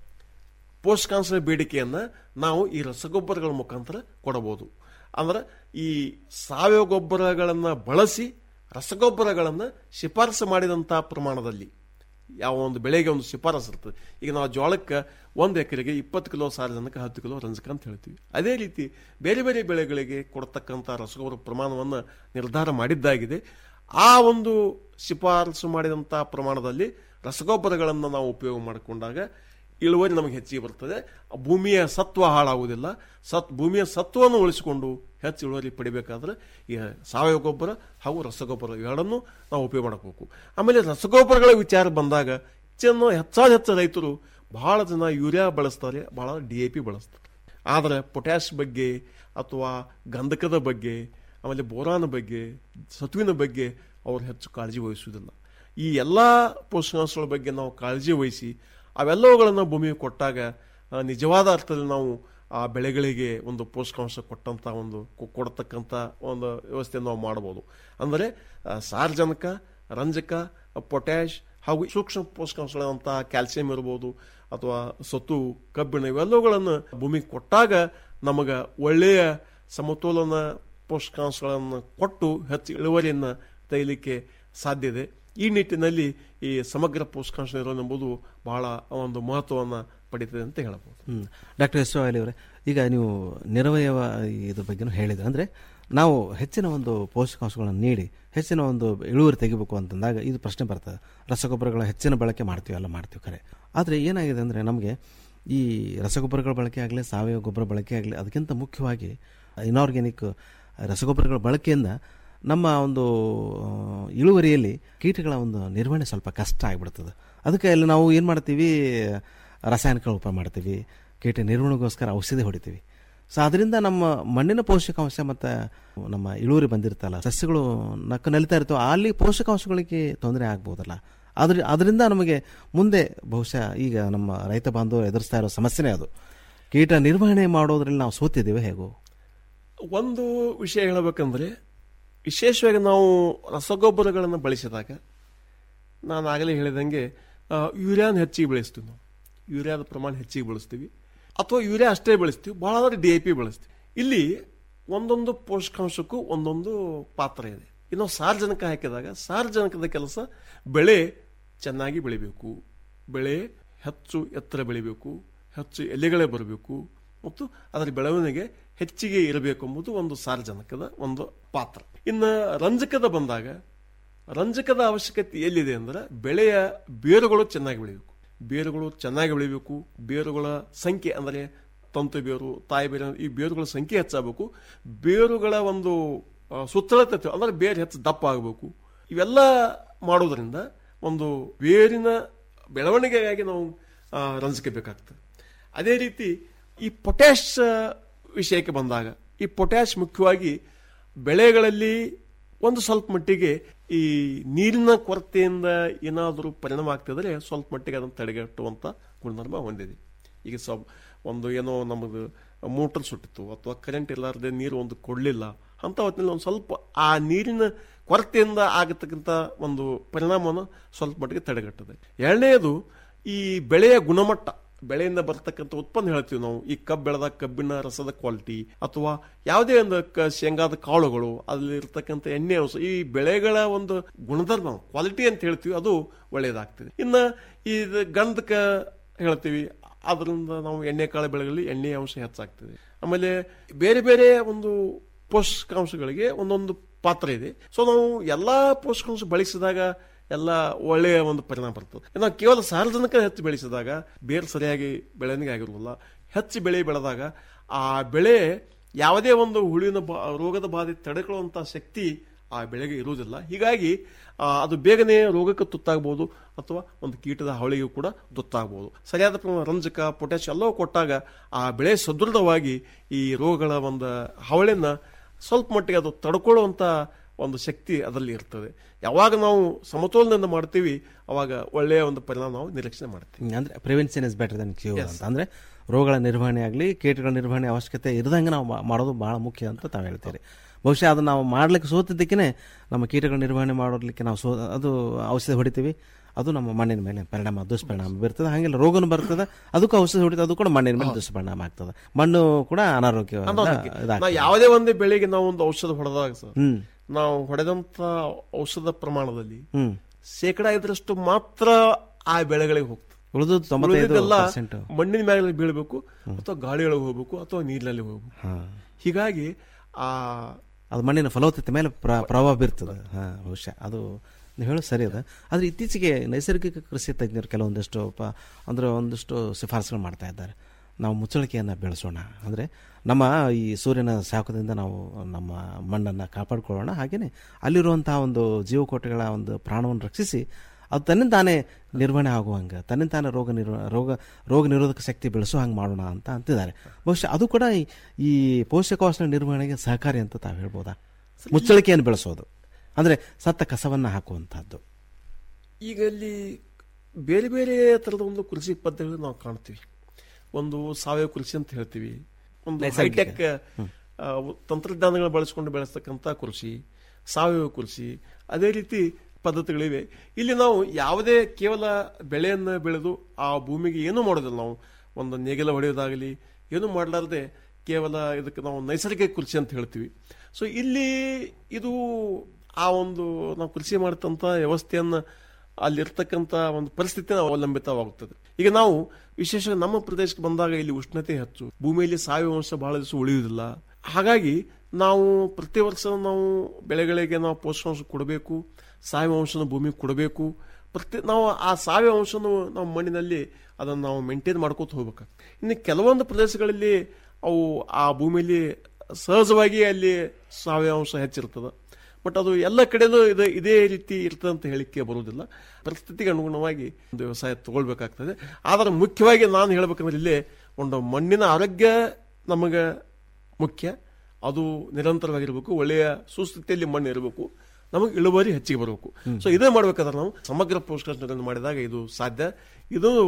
ಪೋಷಕಾಂಶದ ಬೇಡಿಕೆಯನ್ನ ನಾವು ಈ ರಸಗೊಬ್ಬರಗಳ ಮುಖಾಂತರ ಕೊಡಬಹುದು ಅಂದ್ರೆ ಈ ಸಾವಯವ ಗೊಬ್ಬರಗಳನ್ನ ಬಳಸಿ ರಸಗೊಬ್ಬರಗಳನ್ನ ಶಿಫಾರಸು ಮಾಡಿದಂತಹ ಪ್ರಮಾಣದಲ್ಲಿ ಯಾವ ಒಂದು ಬೆಳೆಗೆ ಒಂದು ಶಿಫಾರಸು ಇರ್ತದೆ ಈಗ ನಾವು ಜೋಳಕ್ಕೆ ಒಂದು ಎಕರೆಗೆ ಇಪ್ಪತ್ತು ಕಿಲೋ ಸಾರಜನಕ ಹತ್ತು ಕಿಲೋ ರಂಜಕ ಅಂತ ಹೇಳ್ತೀವಿ ಅದೇ ರೀತಿ ಬೇರೆ ಬೇರೆ ಬೆಳೆಗಳಿಗೆ ಕೊಡತಕ್ಕಂಥ ರಸಗೊಬ್ಬರ ಪ್ರಮಾಣವನ್ನು ನಿರ್ಧಾರ ಮಾಡಿದ್ದಾಗಿದೆ ಆ ಒಂದು ಶಿಫಾರಸು ಮಾಡಿದಂಥ ಪ್ರಮಾಣದಲ್ಲಿ ರಸಗೊಬ್ಬರಗಳನ್ನು ನಾವು ಉಪಯೋಗ ಮಾಡಿಕೊಂಡಾಗ ಇಳುವರಿ ನಮಗೆ ಹೆಚ್ಚಿಗೆ ಬರ್ತದೆ ಆ ಭೂಮಿಯ ಸತ್ವ ಹಾಳಾಗುವುದಿಲ್ಲ ಸತ್ ಭೂಮಿಯ ಸತ್ವವನ್ನು ಉಳಿಸಿಕೊಂಡು ಹೆಚ್ಚು ಇಳುವರಿ ಪಡಿಬೇಕಾದ್ರೆ ಈ ಸಾವಯವ ಗೊಬ್ಬರ ಹಾಗೂ ರಸಗೊಬ್ಬರ ಇವೆರಡನ್ನು ನಾವು ಉಪಯೋಗ ಮಾಡಬೇಕು ಆಮೇಲೆ ರಸಗೊಬ್ಬರಗಳ ವಿಚಾರ ಬಂದಾಗ ಹೆಚ್ಚನ್ನು ಹೆಚ್ಚಾದ ಹೆಚ್ಚು ರೈತರು ಬಹಳ ಜನ ಯೂರಿಯಾ ಬಳಸ್ತಾರೆ ಬಹಳ ಡಿ ಎ ಪಿ ಬಳಸ್ತಾರೆ ಆದರೆ ಪೊಟ್ಯಾಶ್ ಬಗ್ಗೆ ಅಥವಾ ಗಂಧಕದ ಬಗ್ಗೆ ಆಮೇಲೆ ಬೋರಾನ ಬಗ್ಗೆ ಸತ್ವಿನ ಬಗ್ಗೆ ಅವರು ಹೆಚ್ಚು ಕಾಳಜಿ ವಹಿಸುವುದಿಲ್ಲ ಈ ಎಲ್ಲ ಪೋಷಕಾಂಶಗಳ ಬಗ್ಗೆ ನಾವು ಕಾಳಜಿ ವಹಿಸಿ ಅವೆಲ್ಲವುಗಳನ್ನು ಭೂಮಿಗೆ ಕೊಟ್ಟಾಗ ಆ, ನಿಜವಾದ ಅರ್ಥದಲ್ಲಿ ನಾವು ಆ ಬೆಳೆಗಳಿಗೆ ಒಂದು ಪೋಷಕಾಂಶ ಕೊಟ್ಟಂತ ಒಂದು ಕೊ- ಕೊಡತಕ್ಕಂಥ ಒಂದು ವ್ಯವಸ್ಥೆಯನ್ನು ನಾವು ಮಾಡಬಹುದು ಅಂದರೆ ಆ, ಸಾರಜನಕ ರಂಜಕ ಪೊಟ್ಯಾಶ್ ಹಾಗೂ ಸೂಕ್ಷ್ಮ ಪೋಷಕಾಂಶಗಳಂತಹ ಕ್ಯಾಲ್ಸಿಯಂ ಇರ್ಬೋದು ಅಥವಾ ಸತು ಕಬ್ಬಿಣ ಇವೆಲ್ಲವುಗಳನ್ನು ಭೂಮಿಗೆ ಕೊಟ್ಟಾಗ ನಮಗ ಒಳ್ಳೆಯ ಸಮತೋಲನ ಪೋಷಕಾಂಶಗಳನ್ನು ಕೊಟ್ಟು ಹೆಚ್ಚು ಇಳುವರಿಯನ್ನು ತೆಗಿಲಿಕ್ಕೆ ಸಾಧ್ಯ ಇದೆ ಈ ನಿಟ್ಟಿನಲ್ಲಿ ಈ ಸಮಗ್ರ ಪೋಷಕಾಂಶ ನಿರ್ವಹಣೆ ಎಂಬುದು ಬಹಳ ಒಂದು ಮಹತ್ವವನ್ನು ಪಡೀತದೆ ಅಂತ ಹೇಳಬಹುದು ಹ್ಮ್ ಡಾಕ್ಟರ್ ಎಸ್ ಅಲಿ ಅವರೇ ಈಗ ನೀವು ನಿರವಯವ ಇದ್ರ ಬಗ್ಗೆನೂ ಹೇಳಿದ್ರೆ ಅಂದರೆ ನಾವು ಹೆಚ್ಚಿನ ಒಂದು ಪೋಷಕಾಂಶಗಳನ್ನು ನೀಡಿ ಹೆಚ್ಚಿನ ಒಂದು ಇಳುವರಿ ತೆಗಿಬೇಕು ಅಂತಂದಾಗ ಇದು ಪ್ರಶ್ನೆ ಬರ್ತದೆ ರಸಗೊಬ್ಬರಗಳ ಹೆಚ್ಚಿನ ಬಳಕೆ ಮಾಡ್ತೀವಿ ಅಲ್ಲ ಮಾಡ್ತೀವಿ ಖರೆ ಆದರೆ ಏನಾಗಿದೆ ಅಂದರೆ ನಮಗೆ ಈ ರಸಗೊಬ್ಬರಗಳ ಬಳಕೆ ಆಗಲಿ ಸಾವಯವ ಗೊಬ್ಬರ ಬಳಕೆ ಆಗಲಿ ಅದಕ್ಕಿಂತ ಮುಖ್ಯವಾಗಿ ಇನಾರ್ಗ್ಯಾನಿಕ್ ರಸಗೊಬ್ಬರಗಳ ಬಳಕೆಯಿಂದ ನಮ್ಮ ಒಂದು ಆ, ಇಳುವರಿಯಲ್ಲಿ ಕೀಟಗಳ ಒಂದು ನಿರ್ವಹಣೆ ಸ್ವಲ್ಪ ಕಷ್ಟ ಆಗಿಬಿಡ್ತದೆ ಅದಕ್ಕೆ ಅಲ್ಲಿ ನಾವು ಏನು ಮಾಡ್ತೀವಿ ರಾಸಾಯನಿಕ ಉಪಯೋಗ ಮಾಡ್ತೀವಿ ಕೀಟ ನಿರ್ವಹಣೆಗೋಸ್ಕರ ಔಷಧಿ ಹೊಡಿತೀವಿ ಸೊ ಅದರಿಂದ ನಮ್ಮ ಮಣ್ಣಿನ ಪೋಷಕಾಂಶ ಮತ್ತು ನಮ್ಮ ಇಳುವರಿ ಬಂದಿರ್ತಲ್ಲ ಸಸ್ಯಗಳು ನಕ್ಕ ನಲಿತಾ ಇರ್ತವೆ ಅಲ್ಲಿ ಪೋಷಕಾಂಶಗಳಿಗೆ ತೊಂದರೆ ಆಗ್ಬೋದಲ್ಲ ಅದ್ರ ಅದರಿಂದ ನಮಗೆ ಮುಂದೆ ಬಹುಶಃ ಈಗ ನಮ್ಮ ರೈತ ಬಾಂಧವರು ಎದುರಿಸ್ತಾ ಇರೋ ಸಮಸ್ಯೆನೇ ಅದು ಕೀಟ ನಿರ್ವಹಣೆ ಮಾಡೋದ್ರಲ್ಲಿ ನಾವು ಸೋತಿದ್ದೇವೆ ಹೇಗೋ ಒಂದು ವಿಷಯ ಹೇಳಬೇಕಂದ್ರೆ ವಿಶೇಷವಾಗಿ ನಾವು ರಸಗೊಬ್ಬರಗಳನ್ನು ಬಳಸಿದಾಗ ನಾನು ಆಗಲೇ ಹೇಳಿದಂಗೆ ಆ, ಯೂರಿಯಾನ ಹೆಚ್ಚಿಗೆ ಬೆಳೆಸ್ತೀವಿ ನಾವು ಯೂರಿಯಾದ ಪ್ರಮಾಣ ಹೆಚ್ಚಿಗೆ ಬಳಸ್ತೀವಿ ಅಥವಾ ಯೂರಿಯಾ ಅಷ್ಟೇ ಬೆಳೆಸ್ತೀವಿ ಭಾಳ ಅಂದರೆ ಡಿ ಎ ಪಿ ಬೆಳೆಸ್ತೀವಿ ಇಲ್ಲಿ ಒಂದೊಂದು ಪೋಷಕಾಂಶಕ್ಕೂ ಒಂದೊಂದು ಪಾತ್ರ ಇದೆ ಇನ್ನು ಸಾರ್ವಜನಿಕ ಹಾಕಿದಾಗ ಸಾರ್ವಜನಿಕದ ಕೆಲಸ ಬೆಳೆ ಚೆನ್ನಾಗಿ ಬೆಳಿಬೇಕು ಬೆಳೆ ಹೆಚ್ಚು ಎತ್ತರ ಬೆಳಿಬೇಕು ಹೆಚ್ಚು ಎಲೆಗಳೇ ಬರಬೇಕು ಮತ್ತು ಅದರ ಬೆಳವಣಿಗೆ ಹೆಚ್ಚಿಗೆ ಇರಬೇಕು ಎಂಬುದು ಒಂದು ಸಾರ್ವಜನಿಕದ ಒಂದು ಪಾತ್ರ ಇನ್ನು ರಂಜಕದ ಬಂದಾಗ ರಂಜಕದ ಅವಶ್ಯಕತೆ ಎಲ್ಲಿದೆ ಅಂದ್ರೆ ಬೆಳೆಯ ಬೇರುಗಳು ಚೆನ್ನಾಗಿ ಬೆಳಿಬೇಕು ಬೇರುಗಳು ಚೆನ್ನಾಗಿ ಬೆಳಿಬೇಕು ಬೇರುಗಳ ಸಂಖ್ಯೆ ಅಂದರೆ ತಂತು ಬೇರು ತಾಯಿ ಬೇರು ಈ ಬೇರುಗಳ ಸಂಖ್ಯೆ ಹೆಚ್ಚಾಗಬೇಕು ಬೇರುಗಳ ಒಂದು ಆ, ಸುತ್ತಳತೆ ಅಂದ್ರೆ ಬೇರು ಹೆಚ್ಚು ದಪ್ಪ ಆಗಬೇಕು ಇವೆಲ್ಲ ಮಾಡೋದ್ರಿಂದ ಒಂದು ಬೇರಿನ ಬೆಳವಣಿಗೆಗಾಗಿ ನಾವು ಆ, ರಂಜಕ ಬೇಕಾಗ್ತದೆ ಅದೇ ರೀತಿ ಈ ಪೊಟ್ಯಾಶ್ ವಿಷಯಕ್ಕೆ ಬಂದಾಗ ಈ ಪೊಟ್ಯಾಶ್ ಮುಖ್ಯವಾಗಿ ಬೆಳೆಗಳಲ್ಲಿ ಒಂದು ಸ್ವಲ್ಪ ಮಟ್ಟಿಗೆ ಈ ನೀರಿನ ಕೊರತೆಯಿಂದ ಏನಾದರೂ ಪರಿಣಾಮ ಆಗ್ತಿದ್ರೆ ಸ್ವಲ್ಪ ಮಟ್ಟಿಗೆ ಅದನ್ನು ತಡೆಗಟ್ಟುವಂಥ ಗುಣಧರ್ಮ ಹೊಂದಿದೆ ಈಗ ಸ ಒಂದು ಏನೋ ನಮಗೆ ಮೋಟರ್ ಸುಟ್ಟಿತ್ತು ಅಥವಾ ಕರೆಂಟ್ ಇಲ್ಲಾರ್ದೆ ನೀರು ಒಂದು ಕೊಡಲಿಲ್ಲ ಅಂತ ಹೊತ್ತಿನಲ್ಲಿ ಒಂದು ಸ್ವಲ್ಪ ಆ ನೀರಿನ ಕೊರತೆಯಿಂದ ಆಗತಕ್ಕಂಥ ಒಂದು ಪರಿಣಾಮವನ್ನು ಸ್ವಲ್ಪ ಮಟ್ಟಿಗೆ ತಡೆಗಟ್ಟದೆ ಎರಡನೆಯದು ಈ ಬೆಳೆಯ ಗುಣಮಟ್ಟ ಬೆಳೆಯಿಂದ ಬರ್ತಕ್ಕಂಥ ಉತ್ಪನ್ನ ಹೇಳ್ತೀವಿ ನಾವು ಈ ಕಬ್ಬು ಬೆಳೆದ ಕಬ್ಬಿನ ರಸದ ಕ್ವಾಲಿಟಿ ಅಥವಾ ಯಾವುದೇ ಒಂದು ಕ- ಶೇಂಗಾದ ಕಾಳುಗಳು ಅಲ್ಲಿ ಇರ್ತಕ್ಕಂಥ ಎಣ್ಣೆ ಅಂಶ ಈ ಬೆಳೆಗಳ ಒಂದು ಗುಣಧರ್ಮ ಕ್ವಾಲಿಟಿ ಅಂತ ಹೇಳ್ತೀವಿ ಅದು ಒಳ್ಳೆಯದಾಗ್ತದೆ ಇನ್ನು ಈ ಗಂಧಕ ಹೇಳ್ತೀವಿ ಅದರಿಂದ ನಾವು ಎಣ್ಣೆ ಕಾಳು ಬೆಳೆಗಳಲ್ಲಿ ಎಣ್ಣೆ ಅಂಶ ಹೆಚ್ಚಾಗ್ತದೆ ಆಮೇಲೆ ಬೇರೆ ಬೇರೆ ಒಂದು ಪೋಷಕಾಂಶಗಳಿಗೆ ಒಂದೊಂದು ಪಾತ್ರ ಇದೆ ಸೊ ನಾವು ಎಲ್ಲಾ ಪೋಷಕಾಂಶ ಬಳಸಿದಾಗ ಎಲ್ಲ ಒಳ್ಳೆಯ ಒಂದು ಪರಿಣಾಮ ಬರ್ತದೆ ನಾವು ಕೇವಲ ಸಾರ್ವಜನಿಕ ಹೆಚ್ಚು ಬೆಳೆಸಿದಾಗ ಬೇರೆ ಸರಿಯಾಗಿ ಬೆಳವಣಿಗೆ ಆಗಿರೋದಿಲ್ಲ ಹೆಚ್ಚು ಬೆಳೆ ಬೆಳೆದಾಗ ಆ ಬೆಳೆ ಯಾವುದೇ ಒಂದು ಹುಳುವಿನ ಬಾ ರೋಗದ ಬಾಧೆ ತಡೆಕೊಳ್ಳುವಂಥ ಶಕ್ತಿ ಆ ಬೆಳೆಗೆ ಇರುವುದಿಲ್ಲ ಹೀಗಾಗಿ ಆ, ಅದು ಬೇಗನೆ ರೋಗಕ್ಕೆ ತುತ್ತಾಗಬಹುದು ಅಥವಾ ಒಂದು ಕೀಟದ ಹಾವಳಿಗೂ ಕೂಡ ತುತ್ತಾಗಬಹುದು ಸರಿಯಾದ ಪ್ರಮಾಣ ರಂಜಕ ಪೊಟ್ಯಾಶ್ ಎಲ್ಲವೂ ಕೊಟ್ಟಾಗ ಆ ಬೆಳೆ ಸದೃಢವಾಗಿ ಈ ರೋಗಗಳ ಒಂದು ಹಾವಳಿನ ಸ್ವಲ್ಪ ಮಟ್ಟಿಗೆ ಅದು ತಡ್ಕೊಳ್ಳುವಂಥ ಒಂದು ಶಕ್ತಿ ಅದರಲ್ಲಿ ಇರ್ತದೆ ಯಾವಾಗ ನಾವು ಸಮತೋಲನದಿಂದ ಮಾಡ್ತೀವಿ ಅವಾಗ ಒಳ್ಳೆಯ ಒಂದು ಪರಿಣಾಮ ನಾವು ನಿರೀಕ್ಷಣೆ ಮಾಡ್ತೀವಿ ಅಂದ್ರೆ prevention is better than cure ಅಂತ ಅಂದ್ರೆ ರೋಗಗಳ ನಿರ್ವಹಣೆ ಆಗಲಿ ಕೀಟಗಳ ನಿರ್ವಹಣೆ ಅವಶ್ಯಕತೆ ಇರದಂಗೆ ನಾವು ಮಾ- ಮಾಡೋದು ಬಹಳ ಮುಖ್ಯ ಅಂತ ತಾವು ಹೇಳ್ತೀರಿ ಬಹುಶಃ ಅದನ್ನ ನಾವು ಮಾಡ್ಲಿಕ್ಕೆ ಸೋತಿದ್ದಕ್ಕೆ ನಮ್ಮ ಕೀಟಗಳ ನಿರ್ವಹಣೆ ಮಾಡೋದಕ್ಕೆ ನಾವು ಸೋ ಅದು ಔಷಧಿ ಹೊಡಿತೀವಿ ಅದು ನಮ್ಮ ಮಣ್ಣಿನ ಮೇಲೆ ಪರಿಣಾಮ ದುಷ್ಪರಿಣಾಮ ಬೀರ್ತದೆ ಹಾಗೆಲ್ಲ ರೋಗನು ಬರ್ತದೆ ಅದಕ್ಕೂ ಔಷಧಿ ಹೊಡಿತದೆ ಅದು ಕೂಡ ಮಣ್ಣಿನ ಮೇಲೆ ದುಷ್ಪರಿಣಾಮ ಆಗ್ತದೆ ಮಣ್ಣು ಕೂಡ ಅನಾರೋಗ್ಯ ಅನಾರೋಗ್ಯ. ನಾವು ಇದಾಗ್ತದೆ ಯಾವುದೇ ಒಂದು ಬೆಳೆಗೆ ನಾವು ಒಂದು ಔಷಧ ಹೊಡೆದಾಗ ಸರ್ ಹ್ಮ್ ನಾವು ಹೊಡೆದಂತ ಔಷಧ ಪ್ರಮಾಣದಲ್ಲಿ ಹ್ಮ್ ಶೇಕಡ ಐದರಷ್ಟು ಮಾತ್ರ ಆ ಬೆಳೆಗಳಿಗೆ ಹೋಗ್ತದೆ ಉಳಿದು ತೊಂಬತ್ತೈದು ಉಳಿದಿದ್ದೆಲ್ಲ ಪರ್ಸೆಂಟ್ ಮಣ್ಣಿನ ಮೇಲೆ ಬೀಳಬೇಕು ಅಥವಾ ಗಾಳಿಯೊಳಗೆ ಹೋಗ್ಬೇಕು ಅಥವಾ ನೀರಿನಲ್ಲಿ ಹೋಗ್ಬೇಕು ಹಾ ಹೀಗಾಗಿ ಆ ಅದು ಮಣ್ಣಿನ ಫಲವತ್ತತೆ ಮೇಲೆ ಪ್ರ- ಪ್ರಭಾವ ಬೀರ್ತದೆ ಹಾಂ ಬಹುಶಃ ಅದು ನೀವು ಹೇಳೋದು ಸರಿ ಅದ ಆದರೆ ಇತ್ತೀಚೆಗೆ ನೈಸರ್ಗಿಕ ಕೃಷಿ ತಜ್ಞರು ಕೆಲವೊಂದಿಷ್ಟು ಪ ಅಂದರೆ ಒಂದಿಷ್ಟು ಶಿಫಾರಸುಗಳು ಮಾಡ್ತಾ ಇದ್ದಾರೆ ನಾವು ಮುಚ್ಚಳಿಕೆಯನ್ನು ಬೆಳೆಸೋಣ ಅಂದರೆ ನಮ್ಮ ಈ ಸೂರ್ಯನ ಶಾಖದಿಂದ ನಾವು ನಮ್ಮ ಮಣ್ಣನ್ನು ಕಾಪಾಡಿಕೊಳ್ಳೋಣ ಹಾಗೆಯೇ ಅಲ್ಲಿರುವಂಥ ಒಂದು ಜೀವಕೋಟೆಗಳ ಒಂದು ಪ್ರಾಣವನ್ನು ರಕ್ಷಿಸಿ ಅದು ತನ್ನಿಂದ ತಾನೇ ನಿರ್ವಹಣೆ ಆಗುವಂಗೆ ತನ್ನಿಂದ ತಾನೇ ರೋಗ ನಿರ್ವ ರೋಗ ರೋಗ ನಿರೋಧಕ ಶಕ್ತಿ ಬೆಳೆಸೋ ಹಂಗೆ ಮಾಡೋಣ ಅಂತ ಅಂತಿದ್ದಾರೆ ಬಹುಶಃ ಅದು ಕೂಡ ಈ- ಈ ಪೋಷಕಾಂಶ ನಿರ್ವಹಣೆಗೆ ಸಹಕಾರಿ ಅಂತ ತಾವು ಹೇಳ್ಬೋದಾ ಮುಚ್ಚಳಿಕೆಯನ್ನು ಬೆಳೆಸೋದು ಅಂದರೆ ಸತ್ತ ಕಸವನ್ನು ಹಾಕುವಂಥದ್ದು ಈಗ ಇಲ್ಲಿ ಬೇರೆ ಬೇರೆ ಥರದ ಒಂದು ಕೃಷಿ ಪದ್ಧತಿಗಳು ನಾವು ಕಾಣ್ತೀವಿ ಒಂದು ಸಾವಯವ ಕೃಷಿ ಅಂತ ಹೇಳ್ತೀವಿ ಒಂದು ನೈಸರ್ಗಿಕ. ಹೈಟೆಕ್ ತಂತ್ರಜ್ಞಾನಗಳು ಬಳಸಿಕೊಂಡು ಬೆಳೆಸ್ತಕ್ಕಂಥ ಕೃಷಿ ಸಾವಯವ ಕೃಷಿ ಅದೇ ರೀತಿ ಪದ್ಧತಿಗಳಿವೆ ಇಲ್ಲಿ ನಾವು ಯಾವುದೇ ಕೇವಲ ಬೆಳೆಯನ್ನು ಬೆಳೆದು ಆ ಭೂಮಿಗೆ ಏನೂ ಮಾಡೋದಿಲ್ಲ ನಾವು ಒಂದು ನೇಗಿಲ ಹೊಡೆಯೋದಾಗಲಿ ಏನೂ ಮಾಡಲಾರ್ದೆ ಕೇವಲ ಇದಕ್ಕೆ ನಾವು ನೈಸರ್ಗಿಕ ಕೃಷಿ ಅಂತ ಹೇಳ್ತೀವಿ ಸೊ ಇಲ್ಲಿ ಇದು ಆ ಒಂದು ನಾವು ಕೃಷಿ ಮಾಡ್ತಂಥ ವ್ಯವಸ್ಥೆಯನ್ನು ಅಲ್ಲಿರ್ತಕ್ಕಂಥ ಒಂದು ಪರಿಸ್ಥಿತಿ ಅವಲಂಬಿತವಾಗುತ್ತದೆ ಈಗ ನಾವು ವಿಶೇಷವಾಗಿ ನಮ್ಮ ಪ್ರದೇಶಕ್ಕೆ ಬಂದಾಗ ಇಲ್ಲಿ ಉಷ್ಣತೆ ಹೆಚ್ಚು ಭೂಮಿಯಲ್ಲಿ ಸಾವಯವ ಅಂಶ ಬಹಳ ದಿವಸ ಉಳಿಯುವುದಿಲ್ಲ ಹಾಗಾಗಿ ನಾವು ಪ್ರತಿ ವರ್ಷ ನಾವು ಬೆಳೆಗಳಿಗೆ ನಾವು ಪೋಷಕಾಂಶ ಕೊಡಬೇಕು ಸಾವಯವ ಅಂಶನ ಭೂಮಿಗೆ ಕೊಡಬೇಕು ಪ್ರತಿ ನಾವು ಆ ಸಾವಯವ ಅಂಶನು ನಾವು ಮಣ್ಣಿನಲ್ಲಿ ಅದನ್ನು ನಾವು ಮೇಂಟೈನ್ ಮಾಡ್ಕೋತ ಹೋಗ್ಬೇಕಾಗ್ತದೆ ಇನ್ನು ಕೆಲವೊಂದು ಪ್ರದೇಶಗಳಲ್ಲಿ ಅವು ಆ ಭೂಮಿಯಲ್ಲಿ ಸಹಜವಾಗಿ ಅಲ್ಲಿ ಸಾವಯವ ಅಂಶ ಹೆಚ್ಚಿರ್ತದೆ ಬಟ್ ಅದು ಎಲ್ಲ ಕಡೆನೂ ಇದು ಇದೇ ರೀತಿ ಇರ್ತದೆ ಅಂತ ಹೇಳಿಕೆ ಬರುವುದಿಲ್ಲ ಪರಿಸ್ಥಿತಿಗೆ ಅನುಗುಣವಾಗಿ ಒಂದು ವ್ಯವಸಾಯ ತಗೊಳ್ಬೇಕಾಗ್ತದೆ ಆದರೆ ಮುಖ್ಯವಾಗಿ ನಾನು ಹೇಳ್ಬೇಕಂದ್ರೆ ಇಲ್ಲೇ ಒಂದು ಮಣ್ಣಿನ ಆರೋಗ್ಯ ನಮಗೆ ಮುಖ್ಯ ಅದು ನಿರಂತರವಾಗಿರಬೇಕು ಒಳ್ಳೆಯ ಸುಸ್ಥಿತಿಯಲ್ಲಿ ಮಣ್ಣು ಇರಬೇಕು ನಮಗೆ ಇಳುವರಿ ಹೆಚ್ಚಿಗೆ ಬರಬೇಕು ಸೊ ಇದೇ ಮಾಡ್ಬೇಕಾದ್ರೆ ನಾವು ಸಮಗ್ರ ಪೋಷಕಾಂಶ ನಿರ್ವಹಣೆ ಮಾಡಿದಾಗ ಇದು ಸಾಧ್ಯ ಇದು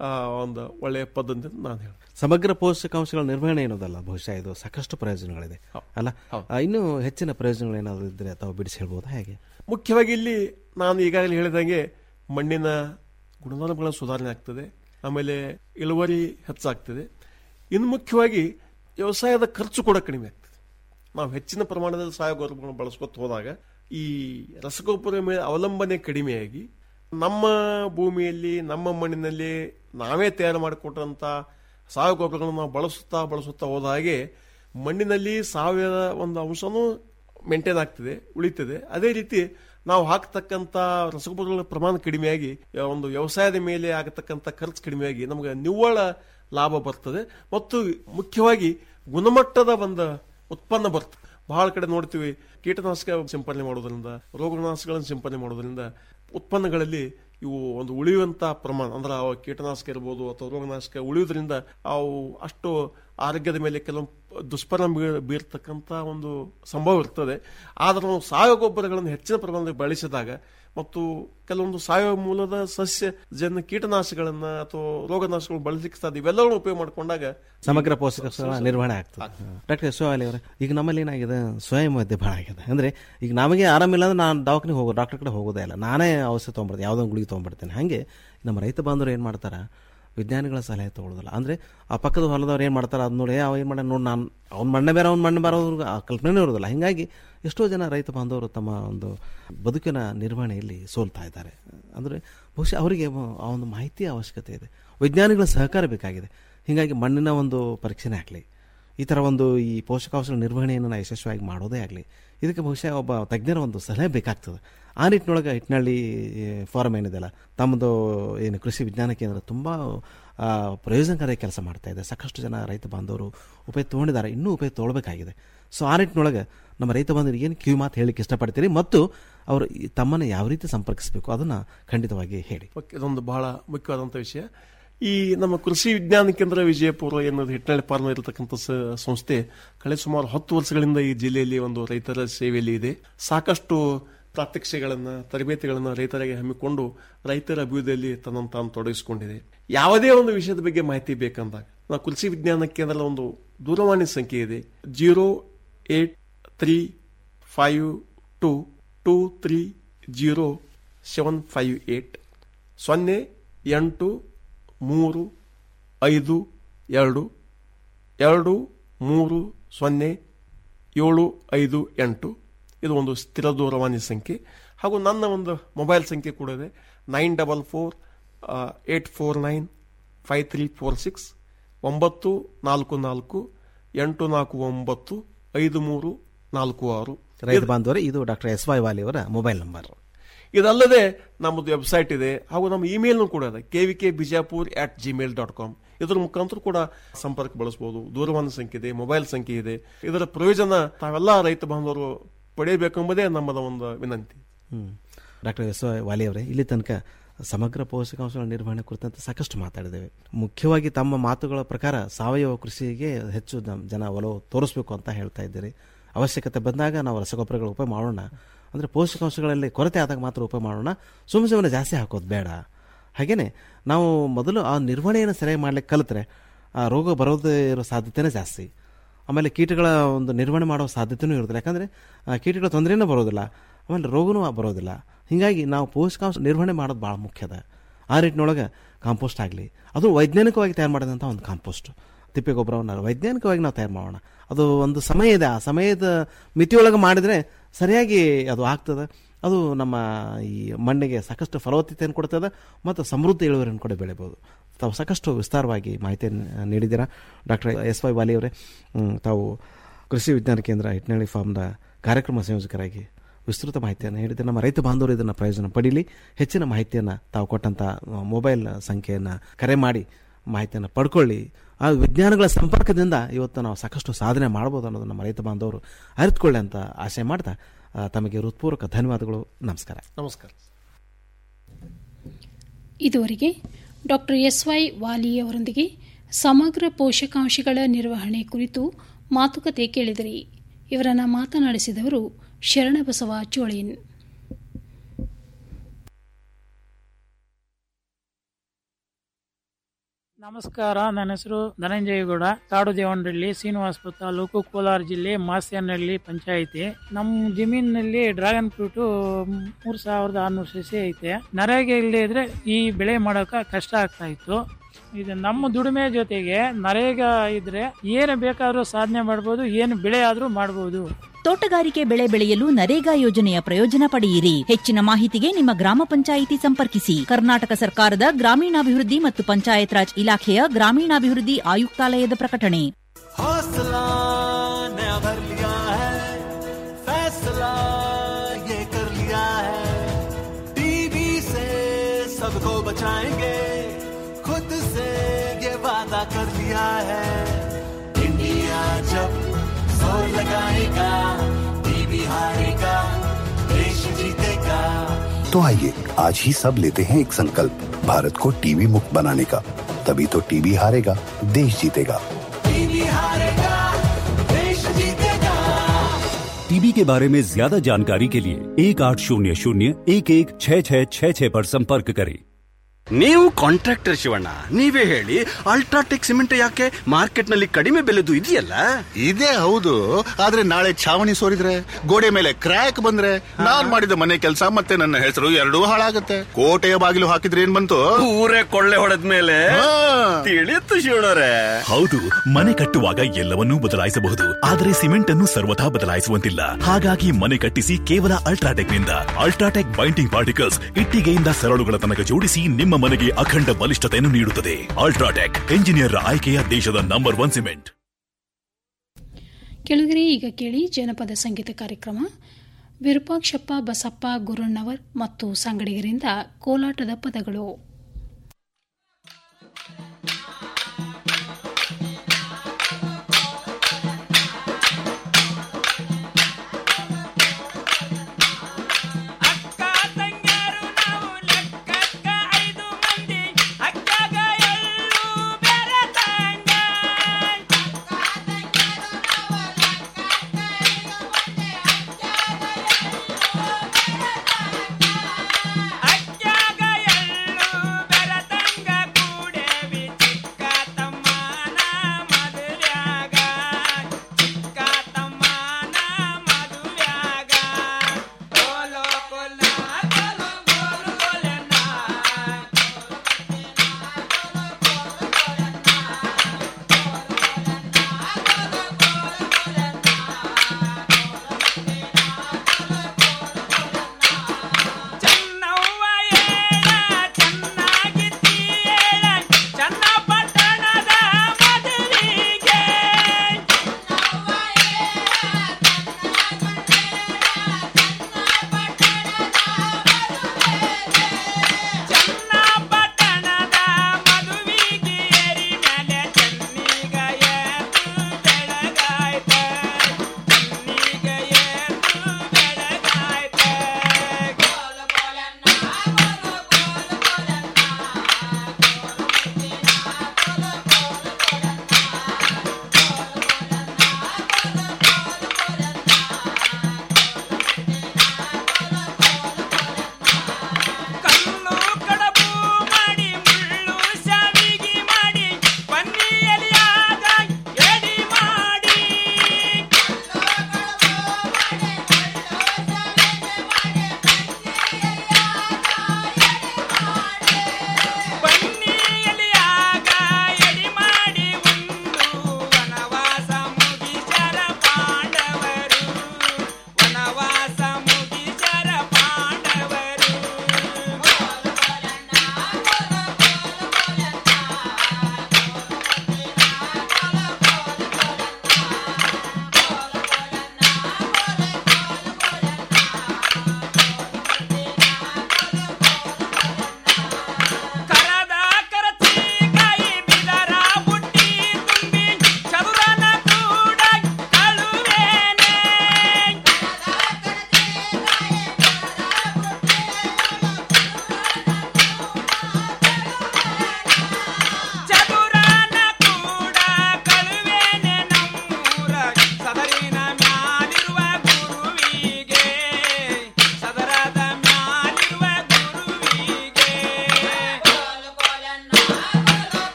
ಆ, ಒಂದು ಒಳ್ಳೆಯ ಪದ್ಧತಿ ಅಂತ ನಾನು ಹೇಳ್ತೀನಿ ಸಮಗ್ರ ಪೋಷಕಾಂಶಗಳ ನಿರ್ವಹಣೆ ಏನೋದಲ್ಲ ಬಹುಶಃ ಇದು ಸಾಕಷ್ಟು ಪ್ರಯೋಜನಗಳಿದೆ ಅಲ್ಲ ಆ, ಇನ್ನೂ ಹೆಚ್ಚಿನ ಪ್ರಯೋಜನಗಳು ಏನಾದರೂ ಇದ್ರೆ ತಾವು ಬಿಡಿಸಿ ಹೇಳ್ಬೋದಾ ಹೇಗೆ ಮುಖ್ಯವಾಗಿ ಇಲ್ಲಿ ನಾನು ಈಗಾಗಲೇ ಹೇಳಿದಂಗೆ ಮಣ್ಣಿನ ಗುಣಧರ್ಮಗಳ ಸುಧಾರಣೆ ಆಗ್ತದೆ ಆಮೇಲೆ ಇಳುವರಿ ಹೆಚ್ಚಾಗ್ತದೆ ಇನ್ನು ಮುಖ್ಯವಾಗಿ ವ್ಯವಸಾಯದ ಖರ್ಚು ಕೂಡ ಕಡಿಮೆ ಆಗ್ತದೆ ನಾವು ಹೆಚ್ಚಿನ ಪ್ರಮಾಣದಲ್ಲಿ ಸಾವಯವ ಗೊಬ್ಬರಗಳನ್ನು ಬಳಸ್ಕೊತ ಹೋದಾಗ ಈ ರಸಗೊಬ್ಬರ ಮೇಲೆ ಅವಲಂಬನೆ ಕಡಿಮೆಯಾಗಿ ನಮ್ಮ ಭೂಮಿಯಲ್ಲಿ ನಮ್ಮ ಮಣ್ಣಿನಲ್ಲಿ ನಾವೇ ತಯಾರು ಮಾಡಿಕೊಟ್ಟಂತ ಸಾವಯವ ಗೊಬ್ಬರಗಳನ್ನು ನಾವು ಬಳಸುತ್ತಾ ಬಳಸುತ್ತಾ ಹೋದ ಹಾಗೆ ಮಣ್ಣಿನಲ್ಲಿ ಸಾವಯವ ಒಂದು ಅಂಶನೂ ಮೇಂಟೈನ್ ಆಗ್ತದೆ ಉಳಿತದೆ ಅದೇ ರೀತಿ ನಾವು ಹಾಕ್ತಕ್ಕಂಥ ರಸಗೊಬ್ಬರಗಳ ಪ್ರಮಾಣ ಕಡಿಮೆಯಾಗಿ ಆ, ಒಂದು ವ್ಯವಸಾಯದ ಮೇಲೆ ಆಗತಕ್ಕಂಥ ಖರ್ಚು ಕಡಿಮೆಯಾಗಿ ನಮಗೆ ನಿವ್ವಳ ಲಾಭ ಬರ್ತದೆ ಮತ್ತು ಮುಖ್ಯವಾಗಿ ಗುಣಮಟ್ಟದ ಒಂದು ಉತ್ಪನ್ನ ಬರ್ತದೆ ಬಹಳ ಕಡೆ ನೋಡ್ತೀವಿ ಕೀಟನಾಶಕ ಸಿಂಪಡಣೆ ಮಾಡೋದ್ರಿಂದ ರೋಗನಾಶಕಗಳನ್ನು ಸಿಂಪಡಣೆ ಮಾಡೋದ್ರಿಂದ ಉತ್ಪನ್ನಗಳಲ್ಲಿ ಇವು ಒಂದು ಉಳಿಯುವಂತ ಪ್ರಮಾಣ ಅಂದ್ರೆ ಅವು ಕೀಟನಾಶಕ ಇರ್ಬೋದು ಅಥವಾ ರೋಗನಾಶಕ ಉಳಿಯೋದ್ರಿಂದ ಅವು ಅಷ್ಟು ಆರೋಗ್ಯದ ಮೇಲೆ ಕೆಲವು ದುಷ್ಪರಿಣಾಮ ಬೀರ್- ಬೀರ್ತಕ್ಕಂಥ ಒಂದು ಸಂಭವ ಇರ್ತದೆ ಆದ್ರೆ ನಾವು ಸಾವಯವ ಗೊಬ್ಬರಗಳನ್ನು ಹೆಚ್ಚಿನ ಪ್ರಮಾಣದಲ್ಲಿ ಬಳಸಿದಾಗ ಮತ್ತು ಕೆಲವೊಂದು ಸಾವಯವ ಮೂಲದ ಸಸ್ಯ ಜನ ಕೀಟನಾಶಕಗಳನ್ನ ಅಥವಾ ರೋಗನಾಶಕಗಳು ಬಳಸಲಿಕ್ಕೆ ಸಾಧ್ಯ ಇವೆಲ್ಲವನ್ನು ಉಪಯೋಗ ಮಾಡಿಕೊಂಡಾಗ ಸಮಗ್ರ ಪೋಷಕಾಂಶಗಳ ನಿರ್ವಹಣೆ ಆಗ್ತದೆ ಡಾಕ್ಟರ್ ಯಶೋವಾಲಿ ಅವರೇ ಈಗ ನಮ್ಮಲ್ಲಿ ಏನಾಗಿದೆ ಸ್ವಯಂ ಮಧ್ಯೆ ಭಾಳ ಆಗಿದೆ ಅಂದ್ರೆ ಈಗ ನಮಗೆ ಆರಾಮಿಲ್ಲ ಅಂದ್ರೆ ನಾನು ದವಾಖಾನೆ ಹೋಗೋ ಡಾಕ್ಟರ್ ಕಡೆ ಹೋಗೋದೇ ಇಲ್ಲ ನಾನೇ ಔಷಧ ತೊಗೊಂಡ್ಬಿಡ್ತೀನಿ ಯಾವುದೋ ಒಂದು ಗುಳಿಗೆ ತೊಗೊಂಡ್ಬಿಡ್ತೇನೆ ಹಾಗೆ ನಮ್ಮ ರೈತ ಬಾಂಧವರು ಏನು ಮಾಡ್ತಾರೆ ವಿಜ್ಞಾನಿಗಳ ಸಲಹೆ ತಗೊಳ್ಳೋದಿಲ್ಲ ಅಂದ್ರೆ ಆ ಪಕ್ಕದ ಹೊಲದವ್ರು ಏನು ಮಾಡ್ತಾರೆ ಅದು ನೋಡಿ ಅವ ಏನು ಮಾಡ ನೋಡಿ ನಾನು ಅವ್ನ ಮಣ್ಣೆ ಬೇರೆ ಅವ್ನ ಮಣ್ಣೆ ಬರೋದ್ರಿಗೆ ಆ ಕಲ್ಪನೆ ಇರೋದಿಲ್ಲ ಹಿಂಗಾಗಿ ಎಷ್ಟೋ ಜನ ರೈತ ಬಾಂಧವರು ತಮ್ಮ ಒಂದು ಬದುಕಿನ ನಿರ್ವಹಣೆಯಲ್ಲಿ ಸೋಲ್ತಾ ಇದ್ದಾರೆ ಅಂದರೆ ಬಹುಶಃ ಅವರಿಗೆ ಆ ಒಂದು ಮಾಹಿತಿಯ ಅವಶ್ಯಕತೆ ಇದೆ ವೈಜ್ಞಾನಿಗಳ ಸಹಕಾರ ಬೇಕಾಗಿದೆ ಹೀಗಾಗಿ ಮಣ್ಣಿನ ಒಂದು ಪರೀಕ್ಷೆನೇ ಆಗಲಿ ಈ ಥರ ಒಂದು ಈ ಪೋಷಕಾಂಶಗಳ ನಿರ್ವಹಣೆಯನ್ನು ನಾವು ಯಶಸ್ವಿಯಾಗಿ ಮಾಡೋದೇ ಆಗಲಿ ಇದಕ್ಕೆ ಬಹುಶಃ ಒಬ್ಬ ತಜ್ಞರ ಒಂದು ಸಲಹೆ ಬೇಕಾಗ್ತದೆ ಆ ನಿಟ್ಟಿನೊಳಗೆ ಹಿಟ್ನಳ್ಳಿ ಫಾರಮ್ ಏನಿದೆಯಲ್ಲ ತಮ್ಮದು ಏನು ಕೃಷಿ ವಿಜ್ಞಾನ ಕೇಂದ್ರ ತುಂಬ ಆ, ಪ್ರಯೋಜನಕಾರಿ ಕೆಲಸ ಮಾಡ್ತಾ ಇದೆ ಸಾಕಷ್ಟು ಜನ ರೈತ ಬಾಂಧವರು ಉಪಯೋಗ ತೊಗೊಂಡಿದ್ದಾರೆ ಇನ್ನೂ ಉಪಯೋಗ ತೊಗೊಳ್ಬೇಕಾಗಿದೆ ಸೊ ಆ ನಿಟ್ಟಿನೊಳಗೆ ನಮ್ಮ ರೈತ ಬಾಂಧವರಿಗೆ ಏನು ಕಿವಿ ಮಾತು ಹೇಳಲಿಕ್ಕೆ ಇಷ್ಟಪಡ್ತೀರಿ ಮತ್ತು ಅವರು ಈ ತಮ್ಮನ್ನು ಯಾವ ರೀತಿ ಸಂಪರ್ಕಿಸಬೇಕು ಅದನ್ನು ಖಂಡಿತವಾಗಿ ಹೇಳಿ ಓಕೆ, ಇದೊಂದು ಬಹಳ ಮುಖ್ಯವಾದಂಥ ವಿಷಯ ಈ ನಮ್ಮ ಕೃಷಿ ವಿಜ್ಞಾನ ಕೇಂದ್ರ ವಿಜಯಪುರ ಎನ್ನುವುದು ಹಿಟ್ನಳ್ಳಿ ಪಾರ್ಮ ಇರತಕ್ಕಂಥ ಸ- ಸಂಸ್ಥೆ ಕಳೆದ ಸುಮಾರು ಹತ್ತು ವರ್ಷಗಳಿಂದ ಈ ಜಿಲ್ಲೆಯಲ್ಲಿ ಒಂದು ರೈತರ ಸೇವೆಯಲ್ಲಿ ಇದೆ ಸಾಕಷ್ಟು ಪ್ರಾತ್ಯಕ್ಷಿಗಳನ್ನ ತರಬೇತಿಗಳನ್ನ ರೈತರಿಗೆ ಹಮ್ಮಿಕೊಂಡು ರೈತರ ಅಭಿವೃದ್ಧಿಯಲ್ಲಿ ತನ್ನನ್ನು ತಾನು ತೊಡಗಿಸಿಕೊಂಡಿದೆ ಯಾವುದೇ ಒಂದು ವಿಷಯದ ಬಗ್ಗೆ ಮಾಹಿತಿ ಬೇಕಂದಾಗ ನಾವು ಕೃಷಿ ವಿಜ್ಞಾನ ಕೇಂದ್ರದ ಒಂದು ದೂರವಾಣಿ ಸಂಖ್ಯೆ ಇದೆ zero eight three five two two three zero seven five eight ಸೊನ್ನೆ ಎಂಟು ಮೂರು ಐದು ಎರಡು ಎರಡು ಮೂರು ಸೊನ್ನೆ ಏಳು ಐದು ಎಂಟು ಇದು ಒಂದು ಸ್ಥಿರ ದೂರವಾಣಿ ಸಂಖ್ಯೆ ಹಾಗೂ ನನ್ನ ಒಂದು ಮೊಬೈಲ್ ಸಂಖ್ಯೆ ಕೂಡ ಇದೆ nine double four eight four nine five three four six ಒಂಬತ್ತು ನಾಲ್ಕು ನಾಲ್ಕು ಎಂಟು ನಾಲ್ಕು ಒಂಬತ್ತು ಐದು ಮೂರು ನಾಲ್ಕು ಆರು ರೈತ ಬಾಂಧವರೇ ಇದು ಡಾಕ್ಟರ್ ಎಸ್ ವೈ ವಾಲಿ ಅವರ ಮೊಬೈಲ್ ನಂಬರ್ ಇದಲ್ಲದೆ ನಮ್ಮದು ವೆಬ್ಸೈಟ್ ಇದೆ ಹಾಗೂ ನಮ್ಮ ಇಮೇಲ್ನು ಕೂಡ ಇದೆ K V K Bijapur at Gmail dot com ಇದರ ಮುಖಾಂತರ ಕೂಡ ಸಂಪರ್ಕ ಬಳಸಬಹುದು ದೂರವಾಣಿ ಸಂಖ್ಯೆ ಇದೆ ಮೊಬೈಲ್ ಸಂಖ್ಯೆ ಇದೆ ಇದರ ಪ್ರಯೋಜನ ತಾವೆಲ್ಲ ರೈತ ಬಾಂಧವರು ಪಡೆಯಬೇಕೆಂಬುದೇ ನಮ್ಮದ ಒಂದು ವಿನಂತಿ ಹ್ಮ್ ಡಾಕ್ಟರ್ ಎಸ್ ವೈ ವಾಲಿ ಅವರೇ ಇಲ್ಲಿ ತನಕ ಸಮಗ್ರ ಪೋಷಕಾಂಶಗಳ ನಿರ್ವಹಣೆ ಕುರಿತಂತೆ ಸಾಕಷ್ಟು ಮಾತಾಡಿದ್ದೇವೆ ಮುಖ್ಯವಾಗಿ ತಮ್ಮ ಮಾತುಗಳ ಪ್ರಕಾರ ಸಾವಯವ ಕೃಷಿಗೆ ಹೆಚ್ಚು ನಮ್ ಜನ ಒಲವು ತೋರಿಸ್ಬೇಕು ಅಂತ ಹೇಳ್ತಾ ಇದ್ದೀರಿ ಅವಶ್ಯಕತೆ ಬಂದಾಗ ನಾವು ರಸಗೊಬ್ಬರಗಳ ಉಪಯೋಗ ಮಾಡೋಣ ಅಂದರೆ ಪೋಷಕಾಂಶಗಳಲ್ಲಿ ಕೊರತೆ ಆದಾಗ ಮಾತ್ರ ಉಪಯೋಗ ಮಾಡೋಣ ಸುಮ್ಮ ಸುಮ್ಮನೆ ಜಾಸ್ತಿ ಹಾಕೋದು ಬೇಡ ಹಾಗೆಯೇ ನಾವು ಮೊದಲು ಆ ನಿರ್ವಹಣೆಯನ್ನು ಸರಿಯಾಗಿ ಮಾಡ್ಲಿಕ್ಕೆ ಕಲಿತ್ರೆ ಆ ರೋಗ ಬರೋದೇ ಇರೋ ಸಾಧ್ಯತೆನೇ ಜಾಸ್ತಿ ಆಮೇಲೆ ಕೀಟಗಳ ಒಂದು ನಿರ್ವಹಣೆ ಮಾಡೋ ಸಾಧ್ಯತೆನೂ ಇರೋದಿಲ್ಲ ಯಾಕಂದರೆ ಕೀಟಗಳ ತೊಂದರೆನೂ ಬರೋದಿಲ್ಲ ಆಮೇಲೆ ರೋಗನೂ ಬರೋದಿಲ್ಲ ಹೀಗಾಗಿ ನಾವು ಪೋಷಕಾಂಶ ನಿರ್ವಹಣೆ ಮಾಡೋದು ಭಾಳ ಮುಖ್ಯದ ಆ ನಿಟ್ಟಿನೊಳಗೆ ಕಾಂಪೋಸ್ಟ್ ಆಗಲಿ ಅದು ವೈಜ್ಞಾನಿಕವಾಗಿ ತಯಾರು ಮಾಡಿದಂಥ ಒಂದು ಕಾಂಪೋಸ್ಟ್ ತಿಪ್ಪೆ ಗೊಬ್ಬರವನ್ನು ವೈಜ್ಞಾನಿಕವಾಗಿ ನಾವು ತಯಾರು ಮಾಡೋಣ ಅದು ಒಂದು ಸಮಯ ಇದೆ ಆ ಸಮಯದ ಮಿತಿಯೊಳಗೆ ಮಾಡಿದರೆ ಸರಿಯಾಗಿ ಅದು ಆಗ್ತದೆ ಅದು ನಮ್ಮ ಈ ಮಣ್ಣಿಗೆ ಸಾಕಷ್ಟು ಫಲವತ್ತತೆಯನ್ನು ಕೊಡ್ತದೆ ಮತ್ತು ಸಮೃದ್ಧ ಇಳುವರಿಯನ್ನು ಕೂಡ ಬೆಳಿಬೋದು ತಾವು ಸಾಕಷ್ಟು ವಿಸ್ತಾರವಾಗಿ ಮಾಹಿತಿಯನ್ನು ನೀಡಿದ್ದೀರಾ ಡಾಕ್ಟರ್ ಎಸ್ ವೈ ವಾಲಿ ಅವರೇ ಹ್ಮ್, ತಾವು ಕೃಷಿ ವಿಜ್ಞಾನ ಕೇಂದ್ರ ಹಿಟ್ನಳ್ಳಿ ಫಾರ್ಮ್ನ ಕಾರ್ಯಕ್ರಮ ಸಂಯೋಜಕರಾಗಿ ವಿಸ್ತೃತ ಮಾಹಿತಿಯನ್ನು ನೀಡಿದೆ ನಮ್ಮ ರೈತ ಬಾಂಧವರು ಇದನ್ನು ಪ್ರಯೋಜನ ಪಡೀಲಿ ಹೆಚ್ಚಿನ ಮಾಹಿತಿಯನ್ನು ತಾವು ಕೊಟ್ಟಂಥ ಮೊಬೈಲ್ ಸಂಖ್ಯೆಯನ್ನು ಕರೆ ಮಾಡಿ ಮಾಹಿತಿಯನ್ನು ಪಡ್ಕೊಳ್ಳಿ ಆ ವಿಜ್ಞಾನಗಳ ಸಂಪರ್ಕದಿಂದ ಇವತ್ತು ನಾವು ಸಾಕಷ್ಟು ಸಾಧನೆ ಮಾಡ್ಬೋದು ಅನ್ನೋದು ನಮ್ಮ ರೈತ ಬಾಂಧವರು ಅರಿತುಕೊಳ್ಳಿ ಅಂತ ಆಶೆ ಮಾಡ್ತಾ ಆ, ತಮಗೆ ಹೃತ್ಪೂರ್ವಕ ಧನ್ಯವಾದಗಳು ನಮಸ್ಕಾರ ನಮಸ್ಕಾರ ಇದುವರೆಗೆ ಡಾಕ್ಟರ್ ಎಸ್ ವೈ ವಾಲಿ ಅವರೊಂದಿಗೆ ಸಮಗ್ರ ಪೋಷಕಾಂಶಗಳ ನಿರ್ವಹಣೆ ಕುರಿತು ಮಾತುಕತೆ ಕೇಳಿದಿರಿ ಇವರನ್ನ ಮಾತನಾಡಿಸಿದವರು ಶರಣಬಸವ ಚೋಳೇನ್ ನಮಸ್ಕಾರ ನನ್ನ ಹೆಸರು ಧನಂಜಯಗೌಡ ಕಾಡು ದೇವನಹಳ್ಳಿ ಶ್ರೀನಿವಾಸಪುರ ತಾಲೂಕು ಕೋಲಾರ ಜಿಲ್ಲೆ ಮಾಸ್ಯನಹಳ್ಳಿ ಪಂಚಾಯಿತಿ ನಮ್ಮ ಜಮೀನಿನಲ್ಲಿ ಡ್ರ್ಯಾಗನ್ ಫ್ರೂಟ್ ಮೂರ್ ಸಾವಿರದ ಆರ್ನೂರು ಸಸಿ ಐತೆ ನರೇಗೆ ಇಲ್ಲದೆ ಇದ್ರೆ ಈ ಬೆಳೆ ಮಾಡೋಕೆ ಕಷ್ಟ ಆಗ್ತಾ ಇತ್ತು ಇದು ನಮ್ಮ ದುಡಿಮೆ ಜೊತೆಗೆ ನರೇಗ ಇದ್ರೆ ಏನು ಬೇಕಾದ್ರೂ ಸಾಧನೆ ಮಾಡ್ಬೋದು ಏನು ಬೆಳೆ ಆದ್ರೂ ಮಾಡ್ಬೋದು ತೋಟಗಾರಿಕೆ ಬೆಳೆ ಬೆಳೆಯಲು ನರೇಗಾ ಯೋಜನೆಯ ಪ್ರಯೋಜನ ಪಡೆಯಿರಿ ಹೆಚ್ಚಿನ ಮಾಹಿತಿಗೆ ನಿಮ್ಮ ಗ್ರಾಮ ಪಂಚಾಯಿತಿ ಸಂಪರ್ಕಿಸಿ ಕರ್ನಾಟಕ ಸರ್ಕಾರದ ಗ್ರಾಮೀಣಾಭಿವೃದ್ಧಿ ಮತ್ತು ಪಂಚಾಯತ್ ರಾಜ್ ಇಲಾಖೆಯ ಗ್ರಾಮೀಣಾಭಿವೃದ್ಧಿ ಆಯುಕ್ತಾಲಯದ ಪ್ರಕಟಣೆ हौसला नया भर लिया है फैसला ये कर लिया है टीबी से सबको बचाएंगे खुद से ये वादा कर लिया है इंडिया जब जोर लगाएगा टीबी हारेगा देश जीतेगा तो आइए आज ही सब लेते हैं एक संकल्प भारत को टीबी मुक्त बनाने का तभी तो टीबी हारेगा देश जीतेगा टीबी हारेगा देश जीतेगा टीबी के बारे में ज्यादा जानकारी के लिए एक आठ शून्य शून्य एक एक छः छः छः छः पर संपर्क करें ನೀವು ಕಾಂಟ್ರಾಕ್ಟರ್ ಶಿವಣ್ಣ ನೀವೇ ಹೇಳಿ ಅಲ್ಟ್ರಾಟೆಕ್ ಸಿಮೆಂಟ್ ಯಾಕೆ ಮಾರ್ಕೆಟ್ ನಲ್ಲಿ ಕಡಿಮೆ ಬೆಲೆದು ಇದೆಯಲ್ಲ ಇದೇ ಹೌದು ಆದ್ರೆ ನಾಳೆ ಛಾವಣಿ ಸೋರಿದ್ರೆ ಗೋಡೆ ಮೇಲೆ ಕ್ರ್ಯಾಕ್ ಬಂದ್ರೆ ನಾನ್ ಮಾಡಿದ ಮನೆ ಕೆಲಸ ಮತ್ತೆ ನನ್ನ ಹೆಸರು ಎರಡೂ ಹಾಳಾಗತ್ತೆ ಕೋಟೆಯ ಬಾಗಿಲು ಹಾಕಿದ್ರೆ ಏನ್ ಬಂತು ಊರೇ ಕೊಳ್ಳೆ ಹೊಡೆದ ಮೇಲೆ ತಿಳಿಯುತ್ತು ಶಿವಣ್ಣರೇ ಹೌದು ಮನೆ ಕಟ್ಟುವಾಗ ಎಲ್ಲವನ್ನೂ ಬದಲಾಯಿಸಬಹುದು ಆದರೆ ಸಿಮೆಂಟ್ ಅನ್ನು ಸರ್ವಥಾ ಬದಲಾಯಿಸುವಂತಿಲ್ಲ ಹಾಗಾಗಿ ಮನೆ ಕಟ್ಟಿಸಿ ಕೇವಲ ಅಲ್ಟ್ರಾಟೆಕ್ ನಿಂದ ಅಲ್ಟ್ರಾಟೆಕ್ ಬೈಂಡಿಂಗ್ ಪಾರ್ಟಿಕಲ್ಸ್ ಇಟ್ಟಿಗೆಯಿಂದ ಸರಳುಗಳ ತನಕ ಜೋಡಿಸಿ ನಿಮ್ಮ ಮನೆಗೆ ಅಖಂಡ ಬಲಿಷ್ಠತೆಯನ್ನು ನೀಡುತ್ತದೆ ಅಲ್ಟ್ರಾಟೆಕ್ ಎಂಜಿನಿಯರ್ ಆಯ್ಕೆಯ ದೇಶದ ನಂಬರ್ ಒನ್ ಸಿಮೆಂಟ್ ಕೆಳಗರೆ ಈಗ ಕೇಳಿ ಜನಪದ ಸಂಗೀತ ಕಾರ್ಯಕ್ರಮ ವಿರೂಪಾಕ್ಷಪ್ಪ ಬಸಪ್ಪ ಗುರುಣ್ಣವರ್ ಮತ್ತು ಸಂಗಡಿಗರಿಂದ ಕೋಲಾಟದ ಪದಗಳು